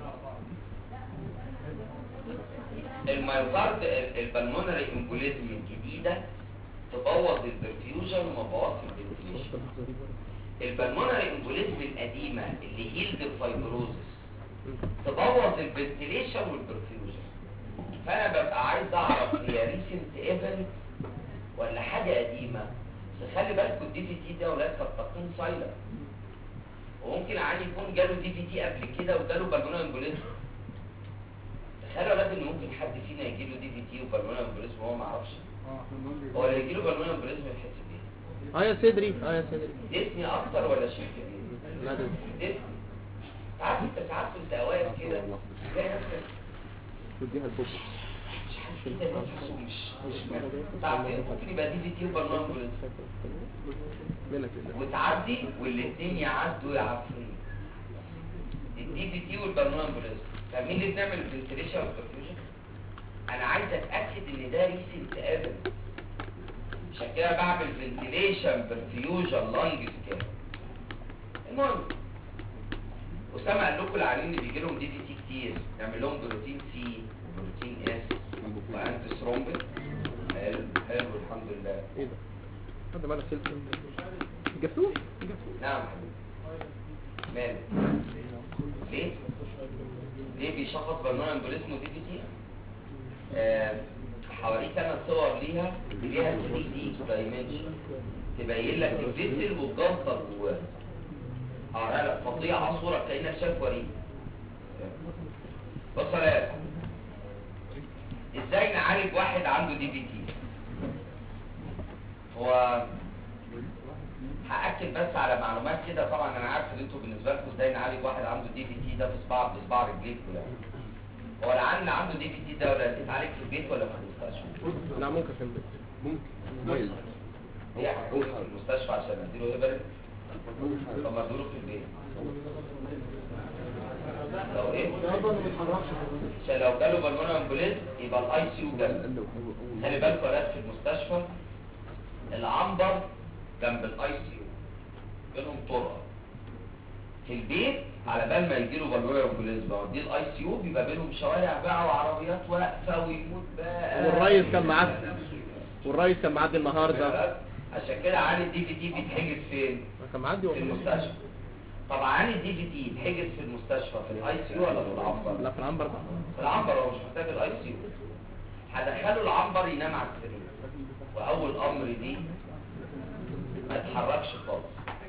المايوكارد ال- البلمونري امبوليزم الجديدة تبوظ البرفيوجن وما بوظش الفنتليشن البلمونري امبوليزم القديمة اللي هيلد الفايبروزس تبوظ الفنتيليشن والبرفيوجن فانا ببقى عايز اعرف هي ريسنت ايفنت ولا حاجه قديمه بس خلي بالكوا الدي في تي ده ولاد قد تكون سايلنت وممكن عادي يكون جاله دي في تي قبل كده وجاله بالمونر امبوليزم تخيلوا يا ولاد ان ممكن حد فينا يجي له دي في تي وبالمونر امبوليزم وهو ما يعرفش هو اللي يجي له بالمونر امبوليزم يحس بايه؟ اه يا صدري اه يا صدري ديسني اكتر ولا شيء لا ده ديسني عارف انت ساعات كنت واقف كده تلاقي نفسك تديها البوك مش عارف كده نفسه مش مش تعرف ايه ممكن يبقى دي في تي وبرنامج منك لله وتعدي والاثنين يعدوا يا عفريت الدي في تي والبالمونري امبوليزم فاهمين ليه بنعمل الفنتريشن والبرفيوجن انا عايز اتاكد ان ده ريسنت ايفنت عشان كده بعمل فنتيليشن برفيوجن لانج سكان المهم اسامه قال لكم العيانين اللي بيجي لهم دي في تي كتير نعمل لهم بروتين سي وبروتين اس وانتي ثرومبين حلو حلو الحمد لله ايه ده هذا مالك شلت جبتوه نعم حبيبي ماله ليه ليه بيشخص بالمونري امبوليزم ودي في تي آه، حواليك انا صور ليها ليها 3 دي دايمنشن تبين لك الفيسل والجلطه جواه هوريها لك فظيعه صوره كانك شايف وريد بص يا ازاي نعالج واحد عنده دي في تي هو هاكد بس على معلومات كده طبعا انا عارف ان انتوا بالنسبه لكم ازاي نعالج واحد عنده دي في تي ده في صباع بصباع رجليكوا يعني هو العيان اللي عنده دي في تي ده ولا يتعالج في البيت ولا في المستشفى؟ لا ممكن في البيت ممكن مايل ليه هحطه في المستشفى عشان اديله هيبرين طب ما اديله في البيت لو ايه عشان لو جاله بالمونري امبوليزم يبقى الاي سي يو جنبه قال له هو خلي بالكوا يا ناس في المستشفى العنبر جنب الاي سي يو بينهم طرقه في البيت على بال ما يجي له بالمونري امبوليزم دي الاي سي يو بيبقى بينهم شوارع بقى وعربيات واقفه ويموت بقى والريس كان معاه والريس كان معدي النهارده عشان كده عالي الدي في تي بيتحجز فين؟ كان معدي في والله المستشفى طب عالي الدي في تي يتحجز في المستشفى في الاي سي يو ولا في العنبر؟ لا في العنبر بقى في العنبر هو مش محتاج الاي سي يو هدخله العنبر ينام على السرير واول امر دي ما يتحركش خالص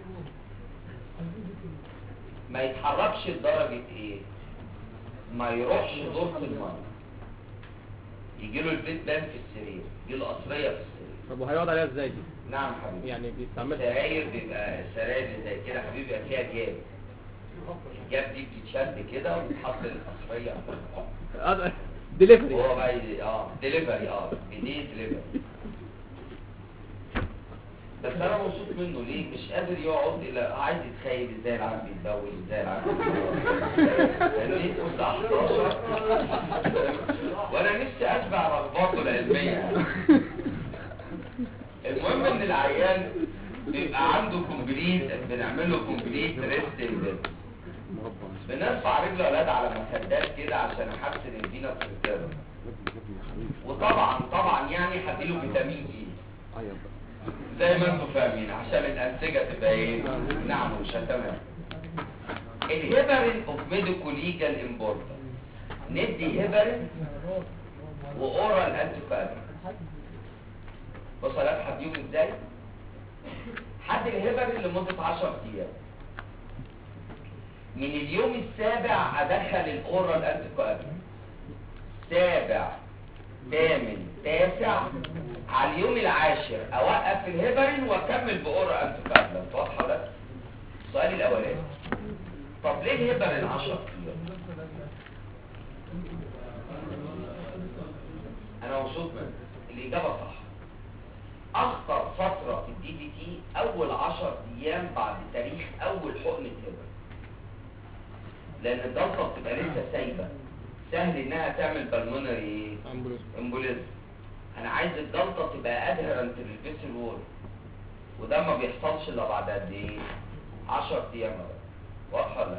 ما يتحركش لدرجة ايه ما يروحش دورة المية يجي له البيت بان في السرير يجي له قصرية في السرير طب وهيقعد عليها ازاي دي نعم حبيبي يعني بيستعمل السراير بيبقى السراير اللي زي كده حبيبي بيبقى فيها جاب الجاب دي بتتشد كده وتتحط القصرية ديليفري هو بقى ي- اه ديليفري اه بديه ديليفري بس انا مبسوط منه ليه مش قادر يقعد الا عايز يتخيل ازاي العالم بيتبول ازاي العالم فاهمني الساعه 11 وانا نفسي اشبع رغباته العلميه المهم ان العيان بيبقى عنده كومبليت بنعمل له كومبليت ريستنج مربع بنرفع رجل الاولاد على مسدات كده عشان احسن الفينا سيركيرا ابني ابني يا حبيبي وطبعا طبعا يعني هديله فيتامين اي عيط بقى زي ما انتم فاهمين عشان الانسجه تبقى ايه نعم ومش تمام الهيبرين اوف ميديكو ليجال امبورتنس ندي هيبرين واورال انتي بص انا هديهم ازاي حد الهيبرين لمده 10 ايام من اليوم السابع ادخل الاورال انتي سابع ثامن تاسع على اليوم العاشر اوقف الهيبرين واكمل باورا انتيكابلنت واضحه ولا لا؟ السؤال الاولاني طب ليه الهيبرين 10 ايام انا مبسوط منك الاجابه صح اخطر فتره في الدي في تي اول 10 ايام بعد تاريخ اول حقنه هيبرين لان الضغطه بتبقى لسه سايبه سهل انها تعمل بالمونري امبوليس امبوليزم انا عايز الجلطه تبقى ادهرنت للفيسل وول وده ما بيحصلش الا بعد قد ايه 10 ايام بقى. واضحه ولا لا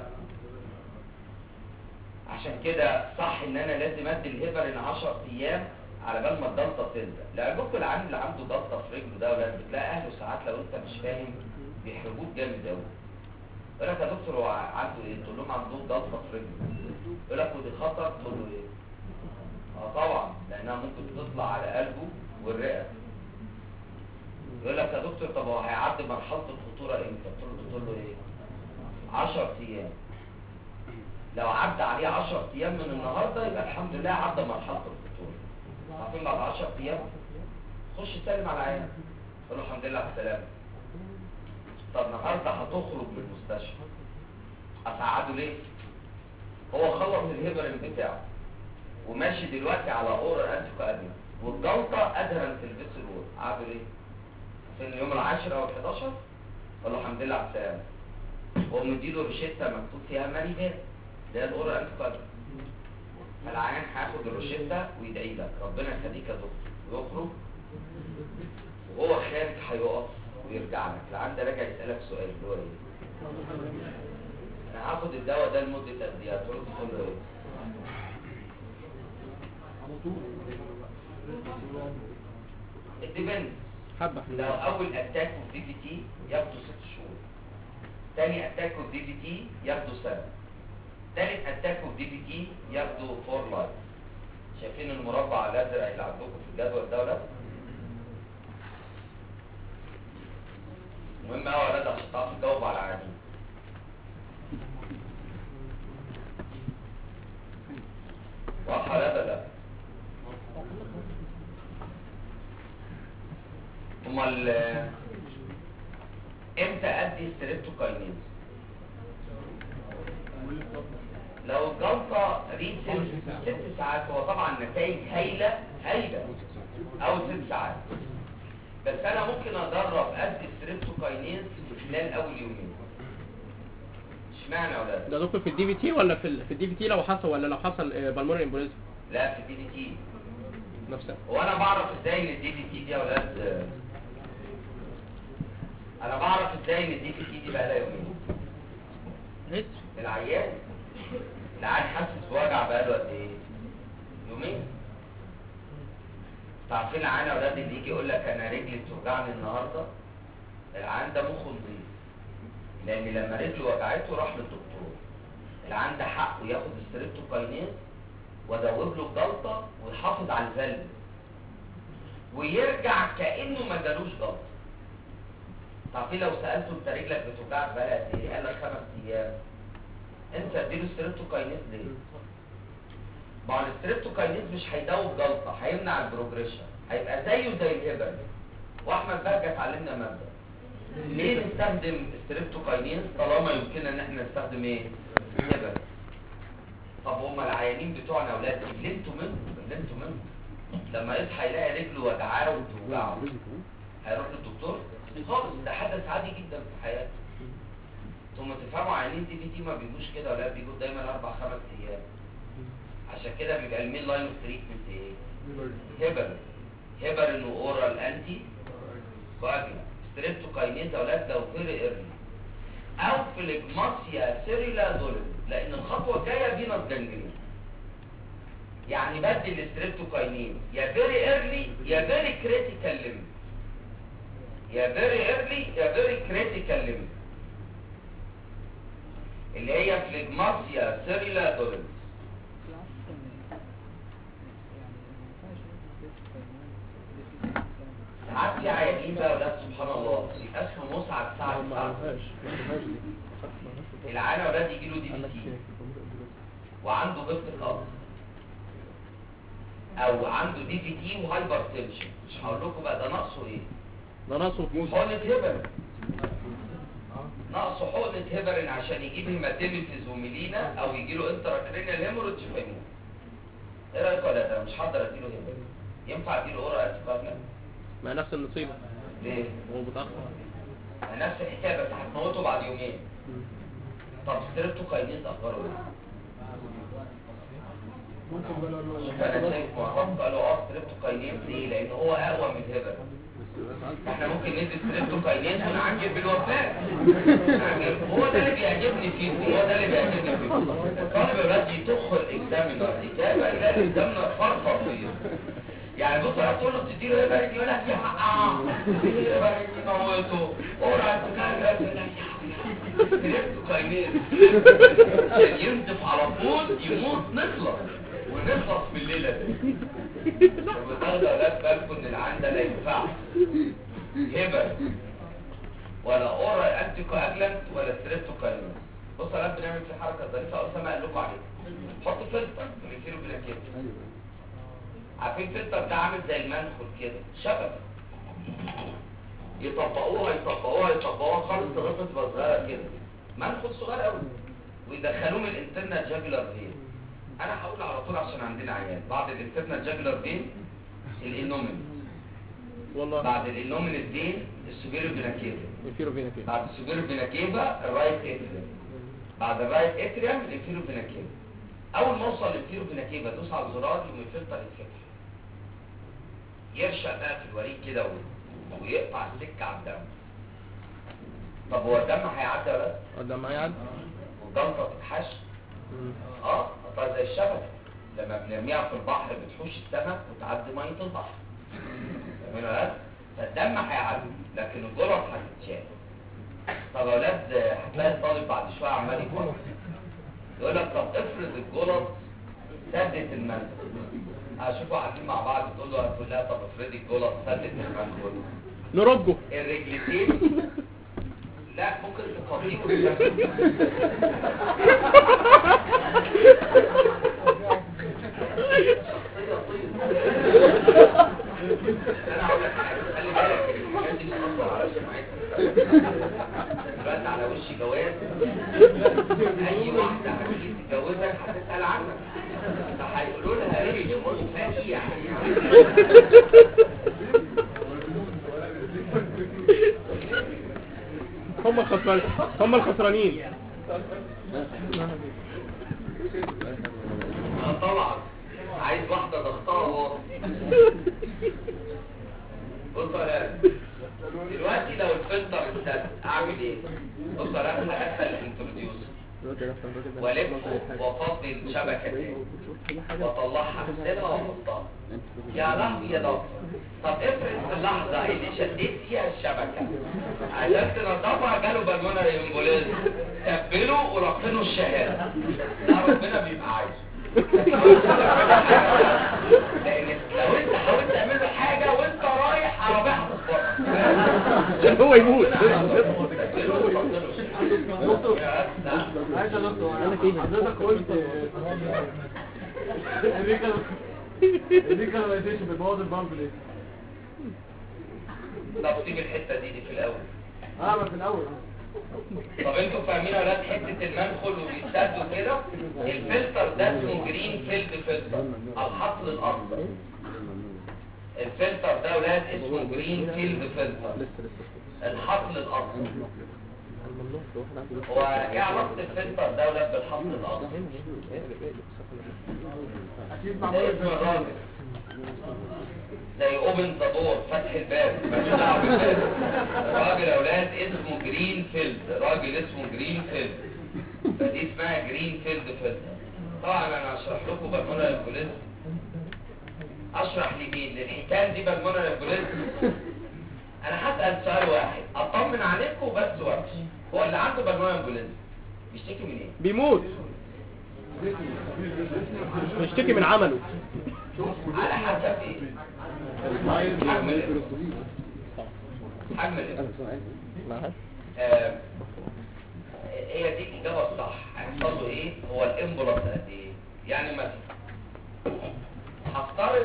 عشان كده صح ان انا لازم ادي الهيبرين 10 ايام على بال ما الجلطه تلزق لعلمكم العيان اللي عنده جلطه في رجله ده ولا بتلاقي اهله ساعات لو انت مش فاهم بيحرجوك جامد قوي يقول لك يا دكتور هو عنده ايه تقول لهم عنده جلطه في رجله يقول لك ودي خطر تقول له ايه اه طبعا لانها ممكن تطلع على قلبه والرئه يقول لك يا دكتور طب هو هيعدي مرحله الخطوره امتى تقول له تقول له ايه 10 ايام لو عدى عليه 10 ايام من النهارده يبقى الحمد لله عدى مرحله الخطوره عارفين بعد 10 ايام خش سلم على عينك قول له الحمد لله على السلامه طب النهارده هتخرج من المستشفى اساعده ليه هو خلص الهيبرين بتاعه وماشي دلوقتي على اورال انتيكو ادمي والجلطه ادهرنت الفيسل وول قعدوا ليه في اليوم العاشر او ال11 قال له الحمد لله على السلامه ومديله روشته مكتوب فيها ماريفير ده الاورال انتي فالعيان هياخد الروشته ويدعي لك ربنا يخليك يا دكتور ويخرج وهو خارج هيقف ويرجع لك العيان ده راجع يسالك سؤال اللي هو ايه؟ انا هاخد الدواء ده لمده قد ايه؟ هترد تقول له ايه؟ الديبند حبه لو اول اتاك اوف دي في تي ياخدوا ست شهور تاني اتاك اوف دي في تي ياخدوا سنه تالت اتاك اوف دي في تي ياخدوا فور لايف شايفين المربع الازرق اللي عندكم في الجدول ده ولا مهم قوي يا ولاد عشان تعرفوا تجاوبوا على العيانين واضحه لا لا امال آه، امتى ادي ستريبتوكاينيز لو الجلطه ريسن ست ساعات هو طبعا نتائج هايله هايله او ست ساعات بس انا ممكن ادرب ادي ستريبتوكاينيز في خلال اول يومين اشمعنى يا ولاد ده دكتور في الدي في تي ولا في ال- في الدي في تي لو حصل ولا لو حصل بالمونري امبوليزم لا في الدي دي تي نفسها هو انا بعرف ازاي ان الدي في تي دي يا ولاد آه، انا بعرف ازاي ان الدي في تي دي بقى لها يومين العيان العيان حاسس بوجع بقاله قد ايه يومين تعرفين العيان يا اولاد اللي يجي يقول لك انا رجلي بتوجعني النهارده العيان ده مخه نظيف لان لما رجله وجعته راح للدكتور العيان ده حقه ياخد ستريبتوكاينيز وادوب له الجلطه ويحافظ على الفالف ويرجع كانه ما جالوش جلطه تعرفين لو سالته انت رجلك بتوجعك بقالها قد ايه قال لك خمس ايام انت اديله ستريبتوكاينيز ليه ما هو الستريبتوكاينيز مش هيدوب جلطه هيمنع البروجريشن هيبقى زيه زي الهبل واحمد بهجت اتعلمنا مبدا ليه نستخدم ستريبتوكاينيز طالما يمكننا ان احنا نستخدم ايه هبل طب هما العيانين بتوعنا اولاد اللي منهم اللي منهم لما يصحى يلاقي رجله وجعاه وتوجعه هيروح للدكتور خالص ده حدث عادي جدا في حياته ثم تفهموا عيانين دي في تي ما بيجوش كده ولا بيجوا دايما اربع خمس ايام عشان كده بيبقى المين لاين اوف تريتمنت ايه هبل هبل انه اورال انتي كواجلا ستريبتوكاينيز يا اولاد لو فيري ايرلي او فليجماسيا سيريلا دولن لان الخطوه الجايه فينوس جانجرين يعني بدل الستريبتوكاينيز يا فيري ايرلي يا فيري كريتيكال ليمت يا فيري ايرلي يا فيري كريتيكال ليمت اللي هي فليجماسيا سيريلا دولن ساعات في عيانين بقى ولاد سبحان الله يبقى اسمه مسعد سعد ما سعد عرفهاش ما عرفهاش دي العيان يا ولاد يجي له دي بي تي وعنده ضغط القلب او عنده دي في تي وهايبر تنشن مش هقول لكم بقى ده ناقصه ايه ده ناقصه فلوس حقنه هيبرين ناقصه حقنه هيبرين عشان يجيب هيماتيميسيس وميلينا او يجي له انتراكرينيال هيموريدج فيموت ايه رايك ولا ده مش هقدر اديله هيبرين ينفع اديله اورا انتيكارنال ما نفس النصيبه ليه؟ هو متاخر نفس الحكايه بس هتموته بعد يومين طب ستريبتوكاينيز اخباره ايه؟ ممكن بقى لو فانا شايف معرفة قالوا اه ستريبتوكاينيز ليه؟ لان هو اقوى من الهيبرين احنا ممكن ندي ستريبتوكاينيز ونعجب بالوفاة نعجب- هو ده اللي بيعجبني فيه هو ده اللي بيعجبني فيه الطالب الواد يطخ الاكزامينر اجابه يلاقي الاكزامينر فرفر فيه يعني بص انا تقول له تديله ايه بقى يقول لك يا اه ايه بقى يموته اورا تكلم يقول لك يا ستريبتوكاينيز عشان ينزف على طول يموت نخلص ونخلص من الليله دي وتاخدوا اولاد بالكم ان العين ده لا ينفعش هبل ولا اورال انتي كواجلانت ولا ستريبتوكاينيز بص يا اولاد بنعمل في حركه ظريفه اسامه قال لكم عليها حط فلتر في الكيلو بلاكيت عارفين فلتر ده عامل زي المنخل كده شبكه يطبقوها يطبقوها يطبقوها خالص لغايه ما تبقى صغيره كده منخل صغير قوي ويدخلوه من الانترنال جاجلر فين انا هقول على طول عشان عندنا عيان بعد الانترنال جاجلر فين الانومين والله بعد الانومين فين السوبيريور فيناكيفا يفيرو فينا كده بعد السوبيريور فيناكيفا الرايت اتريم بعد الرايت اتريم الانفيرو فيناكيفا اول ما اوصل للانفيرو فيناكيفا ادوس على الزرار يقوم الفلتر يتفتح يرشق بقى في الوريد كده و- ويقطع السكه على الدم طب هو الدم هيعدي ولا لا؟ قدام ما يعد والجلطه تتحش اه قطع زي الشبكه لما بنرميها في البحر بتحوش السمك وتعدي ميه البحر فاهمين ولا لا؟ فالدم هيعدي لكن الجرس هتتشال طب يا اولاد هتلاقي الطالب بعد شويه عمال يفكر يقول لك طب افرض الجرس سدت المنزل هشوفوا قاعدين مع بعض تقول له هتقول لها طب افرضي الجرس سدت المنزل نرجه الرجلتين لا ممكن تقضيكم انا هقول لك حاجه خلي بالك الحاجات دي بتاثر على سمعتك دلوقتي على وش جواز اي واحده هتيجي تتجوزك هتسال عنك فهيقولوا لها ايه فقيع هم الخسرانين هم الخسرانين اه طبعا عايز واحدة ضغطها واطي بص يا ريان دلوقتي لو الفلتر اتسد اعمل ايه؟ بص يا ريان هدخل الانتروديوسر والفه وافضي الشبكة تاني واطلعها اغسلها واحطها يا لحظة يا دكتور طب افرض في اللحظة اللي شديت فيها الشبكة عشان تنضفها جاله بالمونري امبوليزم تبله ولقنه الشهادة ده ربنا بيبقى عايزه لان لو انت حاولت تعمل له حاجة وانت رايح عربية هتخبطك عشان هو يموت عايز يا دكتور حضرتك قلت الريكالمايزيشن بيبوظ البامب ليه؟ طب سيب الحتة دي دي في الاول اه ما في الاول طب انتوا فاهمين يا ولاد حته المنخل وبيتسد وكده الفلتر ده اسمه جرين فيلد فلتر الحصل الاخضر الفلتر ده يا ولاد اسمه جرين فيلد فلتر الحصل الاخضر هو ايه علاقه الفلتر ده يا ولاد بالحصل الاخضر اكيد ده معمول اسم الراجل زي اوبن ذا دور فتح الباب مالوش دعوه بالباب الراجل يا اولاد اسمه جرين فيلد راجل اسمه جرين فيلد فدي اسمها جرين فيلد فيلد طبعا انا هشرح لكم بالمونر البوليس اشرح لمين للحيتان دي بالمونر البوليس انا هسال سؤال واحد اطمن عليكم بس وامشي هو اللي عنده بالمونر البوليس بيشتكي من ايه بيموت بيشتكي من عمله على حسب ايه حجم الاسم حجم الاسم آه، هي دي الإجابة الصح هيحصل له إيه؟ هو الإمبولس قد إيه؟ يعني مثلا هفترض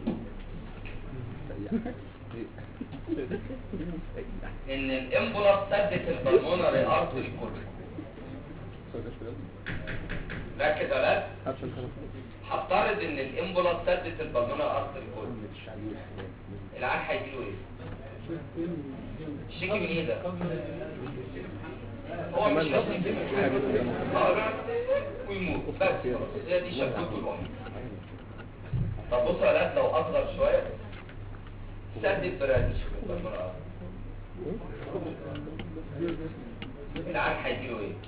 إن الإمبولس سدت البلمونري أرتري كله ركز يا ولاد هفترض إن الإمبولس سدت البلمونري أرتري كله العيان هيجيله إيه؟ الشيكي من إيه ده؟ هو مش هيشتكي من حاجة اه ويموت بس خلاص. هي دي شكوته الوحيدة طب بصوا يا ولاد لو اصغر شوية سد برانش بالمرأة العيان هيجيله ايه؟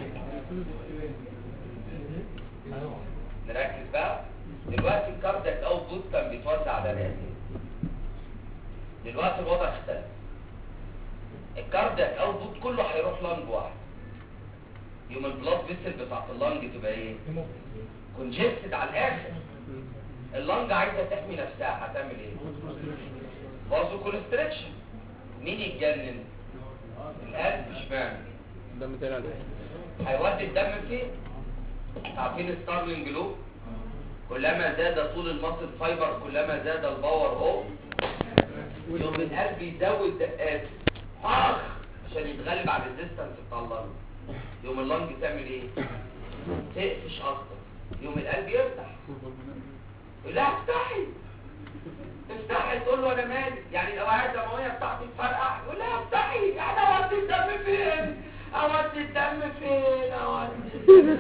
نركز بقى دلوقتي الكاردياك اوتبوت كان بيتوزع على الرئتين دلوقتي الوضع اختلف الكاردياك اوتبوت كله هيروح لانج واحد يوم البلاد فيسل بتاعت اللانج تبقى ايه كونجستد على الاخر اللانج عايزه تحمي نفسها هتعمل ايه بازو كونستريكشن مين يتجنن القلب اشمعنى الدم تاني عليه هيودي الدم فين عارفين ستارلينج لو كلما زاد طول المصل فايبر كلما زاد الباور او يوم القلب يزود دقاته اخ عشان يتغلب على الريزيستنس بتاع اللنج يوم اللنج تعمل ايه تقفش اكتر يوم القلب يفتح يقول لها افتحي تفتحي تقول له انا مالي يعني الاوعيه الدمويه بتاعتي تفرقع يقول لها افتحي انا ودي الدم فين اودي الدم فين اودي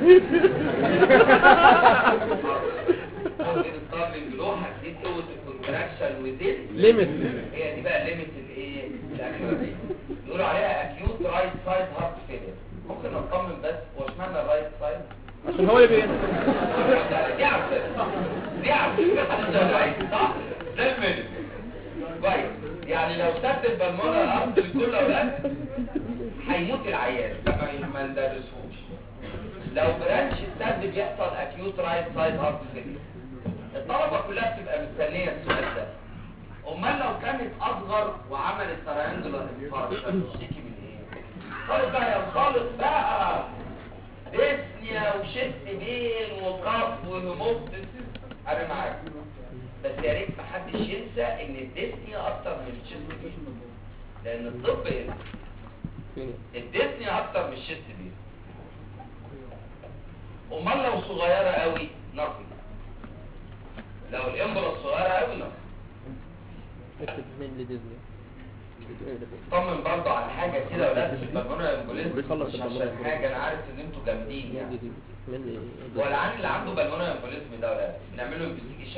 ممكن الطابلنج لو هتزيد قوه الكونتراكشن وزيد ليميت هي دي بقى ليميت الايه الاكيوريسي يقولوا عليها اكيوت رايت سايد هارت فيلير ممكن نطمن بس هو اشمعنى الرايت سايد عشان هو اللي بي دي عارفه دي عارفه صح ده الميديك كويس يعني لو سد البلمونة الارض لكل اولاد هيموت العيان ما ما ندرسوش لو برانش السد بيحصل اكيوت رايت سايد هارت فيلير الطلبه كلها بتبقى مستنيه السؤال ده امال لو كانت اصغر وعملت تريانجلر انفاركشن تشتكي من ايه طيب بقى يا خالص بقى ديسنيا وشست بين وكف وهيموبتس انا معاك بس يا ريت محدش ينسى ان الديسنيا اكتر من الشست بين لان الطب هنا الديسنيا اكتر من الشست بين امال لو صغيره قوي نقي لو الامبرا صغيره قوي نقي اكتب من لديزني طمن برضه على حاجه كده ولا في البلمونة امبوليزم بيخلص مش البلمونة عشان حاجه انا عارف ان انتوا جامدين يعني من هو العيان اللي عنده بالمونة امبوليزم ده ولا بنعمل له انفستيجيشن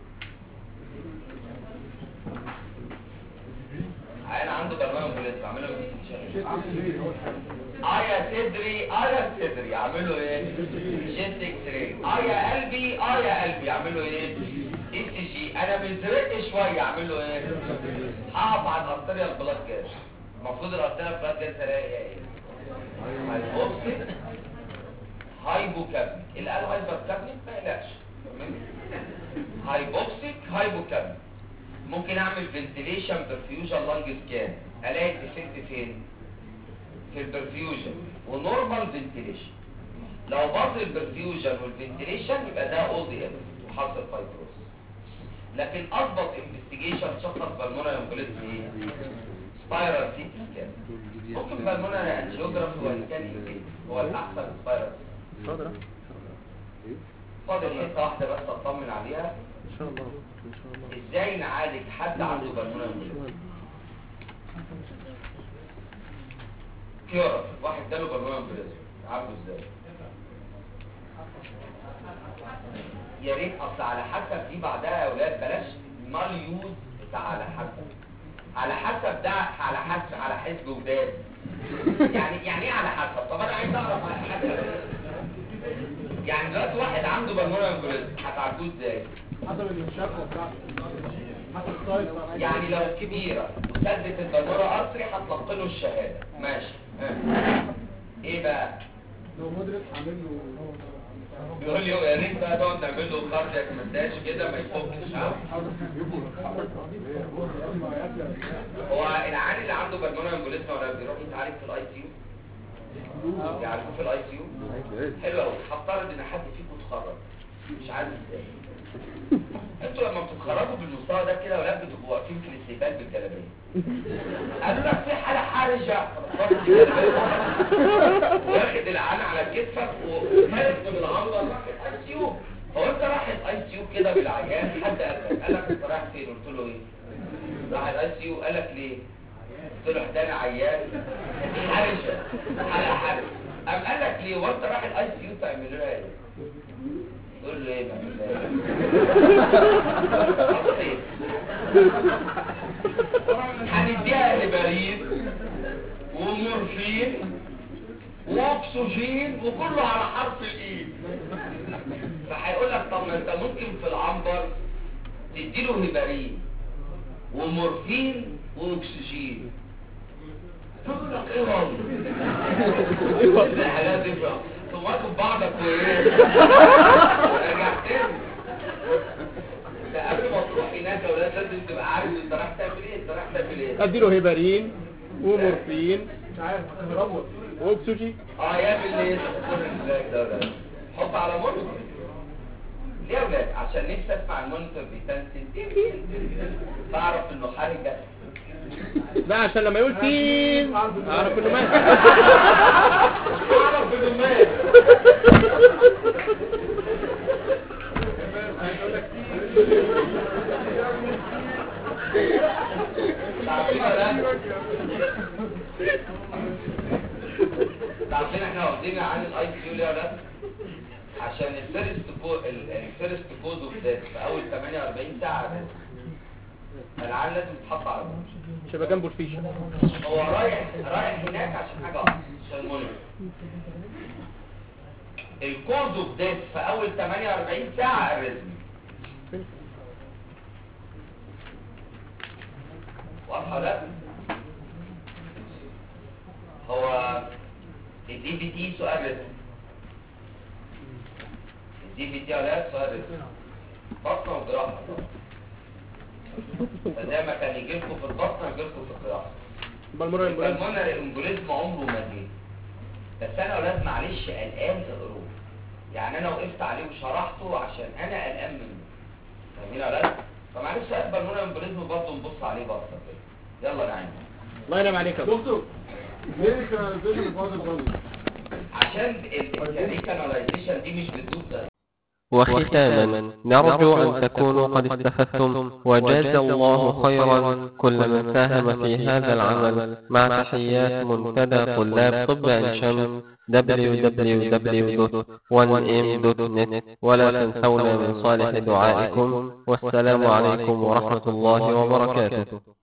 عيان عنده بالمونة امبوليزم اعمل له انفستيجيشن اه يا صدري اه يا صدري اعمل له ايه جيست اكس راي اه يا قلبي اه يا قلبي اعمل له ايه اي سي جي انا مزرق شويه اعمل له ايه هقف على الارتريال بلاد جاز المفروض الارتريال بلاد جاز الاقي ايه هايبوكسيك هايبوكابنيك اللي قال هايبوكابنيك ما يقلقش هايبوكسيك هايبوكابنيك ممكن اعمل فنتيليشن برفيوجن لانج سكان الاقي الديفكت فين في البرفيوجن ونورمال فنتيليشن لو باظ البرفيوجن والفنتيليشن يبقى ده اولد ام وحصل فايبروس لكن اضبط انفستيجيشن شخص بالمونر امبوليزم ايه سبايرال سي تي سكان ممكن بالمونر انجيوجرافي وان كان ايه هو الاحسن سبايرال شاطرة فاضل حته واحده بس اطمن عليها ان شاء الله ان شاء الله ازاي نعالج حد عنده بالمونر امبوليزم كيورا واحد جاله بالمونر امبوليزم عالجه ازاي يا ريت اصل على حسب دي بعدها يا اولاد بلاش مال يوز بتاع على حسب على حسب ده على حسب على حسب وداد يعني يعني ايه على حسب طب انا عايز اعرف على حسب يعني دلوقتي واحد عنده بالمونر امبوليزم هتعالجوه ازاي حسب الشكوى بتاعته حسب السايز بتاع يعني لو كبيرة وسدت البلمونة ارتري هتلقي له الشهادة ماشي ها. ايه بقى لو مدرك عامل له بيقول لي يا ريت بقى نقعد نعمل له كاردياك مساج كده ما يفكش ها؟ هو العيان اللي عنده بالمونة امبوليزم ولا بيروح يتعالج في الاي سي يو يعالجوه في الاي سي يو حلو قوي هفترض ان حد فيكم اتخرج مش عارف ازاي انتوا لما بتتخرجوا بالمستوى ده كده ولا بتبقوا واقفين في الاستقبال بالجلابيه قالوا لك في حاله حرجه واخد العين على كتفك وخارج من العنبر راح الاي سي يو هو انت رايح الاي سي يو كده بالعيان حد قال لك قال لك انت رايح فين قلت له ايه راح الاي سي يو قال لك ليه قلت له ده انا عيان حرجه حاله حرجه قام قال لك ليه وانت رايح الاي سي يو تعمل لها ايه تقول له ايه بقى هنديها هيبارين ومورفين واكسجين وكله على حرف الايد فهيقول لك طب ما انت ممكن في العنبر تديله هيبارين ومورفين واكسجين تقول لك ايه والله ايه الحاجات دي بقى توقفوا بعضك وايه ورجع تاني ده قبل ما تروح هناك يا ولاد لازم تبقى عارف انت رايح تعمل ايه انت رايح تعمل ايه اديله هيبارين ومورفين مش عارف هتهربه واكسجين اه يعمل ايه ازاي ده ده حط على مونيتور ليه يا ولاد عشان نفسي اسمع المونيتور بيتنسن تعرف انه حرجه لا عشان لما يقول تين اعرف انه مات تعرف انه مات عارفين ولا لا؟ عارفين احنا واخدين عن الاي كيو ليه ولا لا؟ عشان الفيرست كو الفيرست كوز اوف ديث في اول 48 ساعه ده فالعيان لازم يتحط على جنب مش هيبقى جنبه الفيشه هو رايح رايح هناك عشان حاجه واحده عشان المونيتور الكوز اوف ديث في اول 48 ساعه الريزم واضحه ده هو الدي بي تي سؤال ريزم الدي بي تي ولا سؤال ريزم بطنه وجراحه فزي ما كان يجي لكم في البطنه يجي لكم في الجراحه بالمره الامبولانس البلمونري امبوليزم عمره ما جه بس انا اولاد معلش قلقان اقروه يعني انا وقفت عليه وشرحته عشان انا قلقان منه فاهمين يا اولاد فمعلش سؤال البلمونري امبوليزم برضه نبص عليه بصه كده يلا نعم الله ينعم عليك يا دكتور دكتور ليه كاناليزيشن فاضل بلد عشان الكاناليزيشن دي مش بتدوب ده وختاما نرجو أن تكونوا قد استفدتم وجاز الله خيرا كل من ساهم في هذا العمل مع تحيات منتدى طلاب طب عين شمس www.1m.net ولا تنسونا من صالح دعائكم والسلام عليكم ورحمة الله وبركاته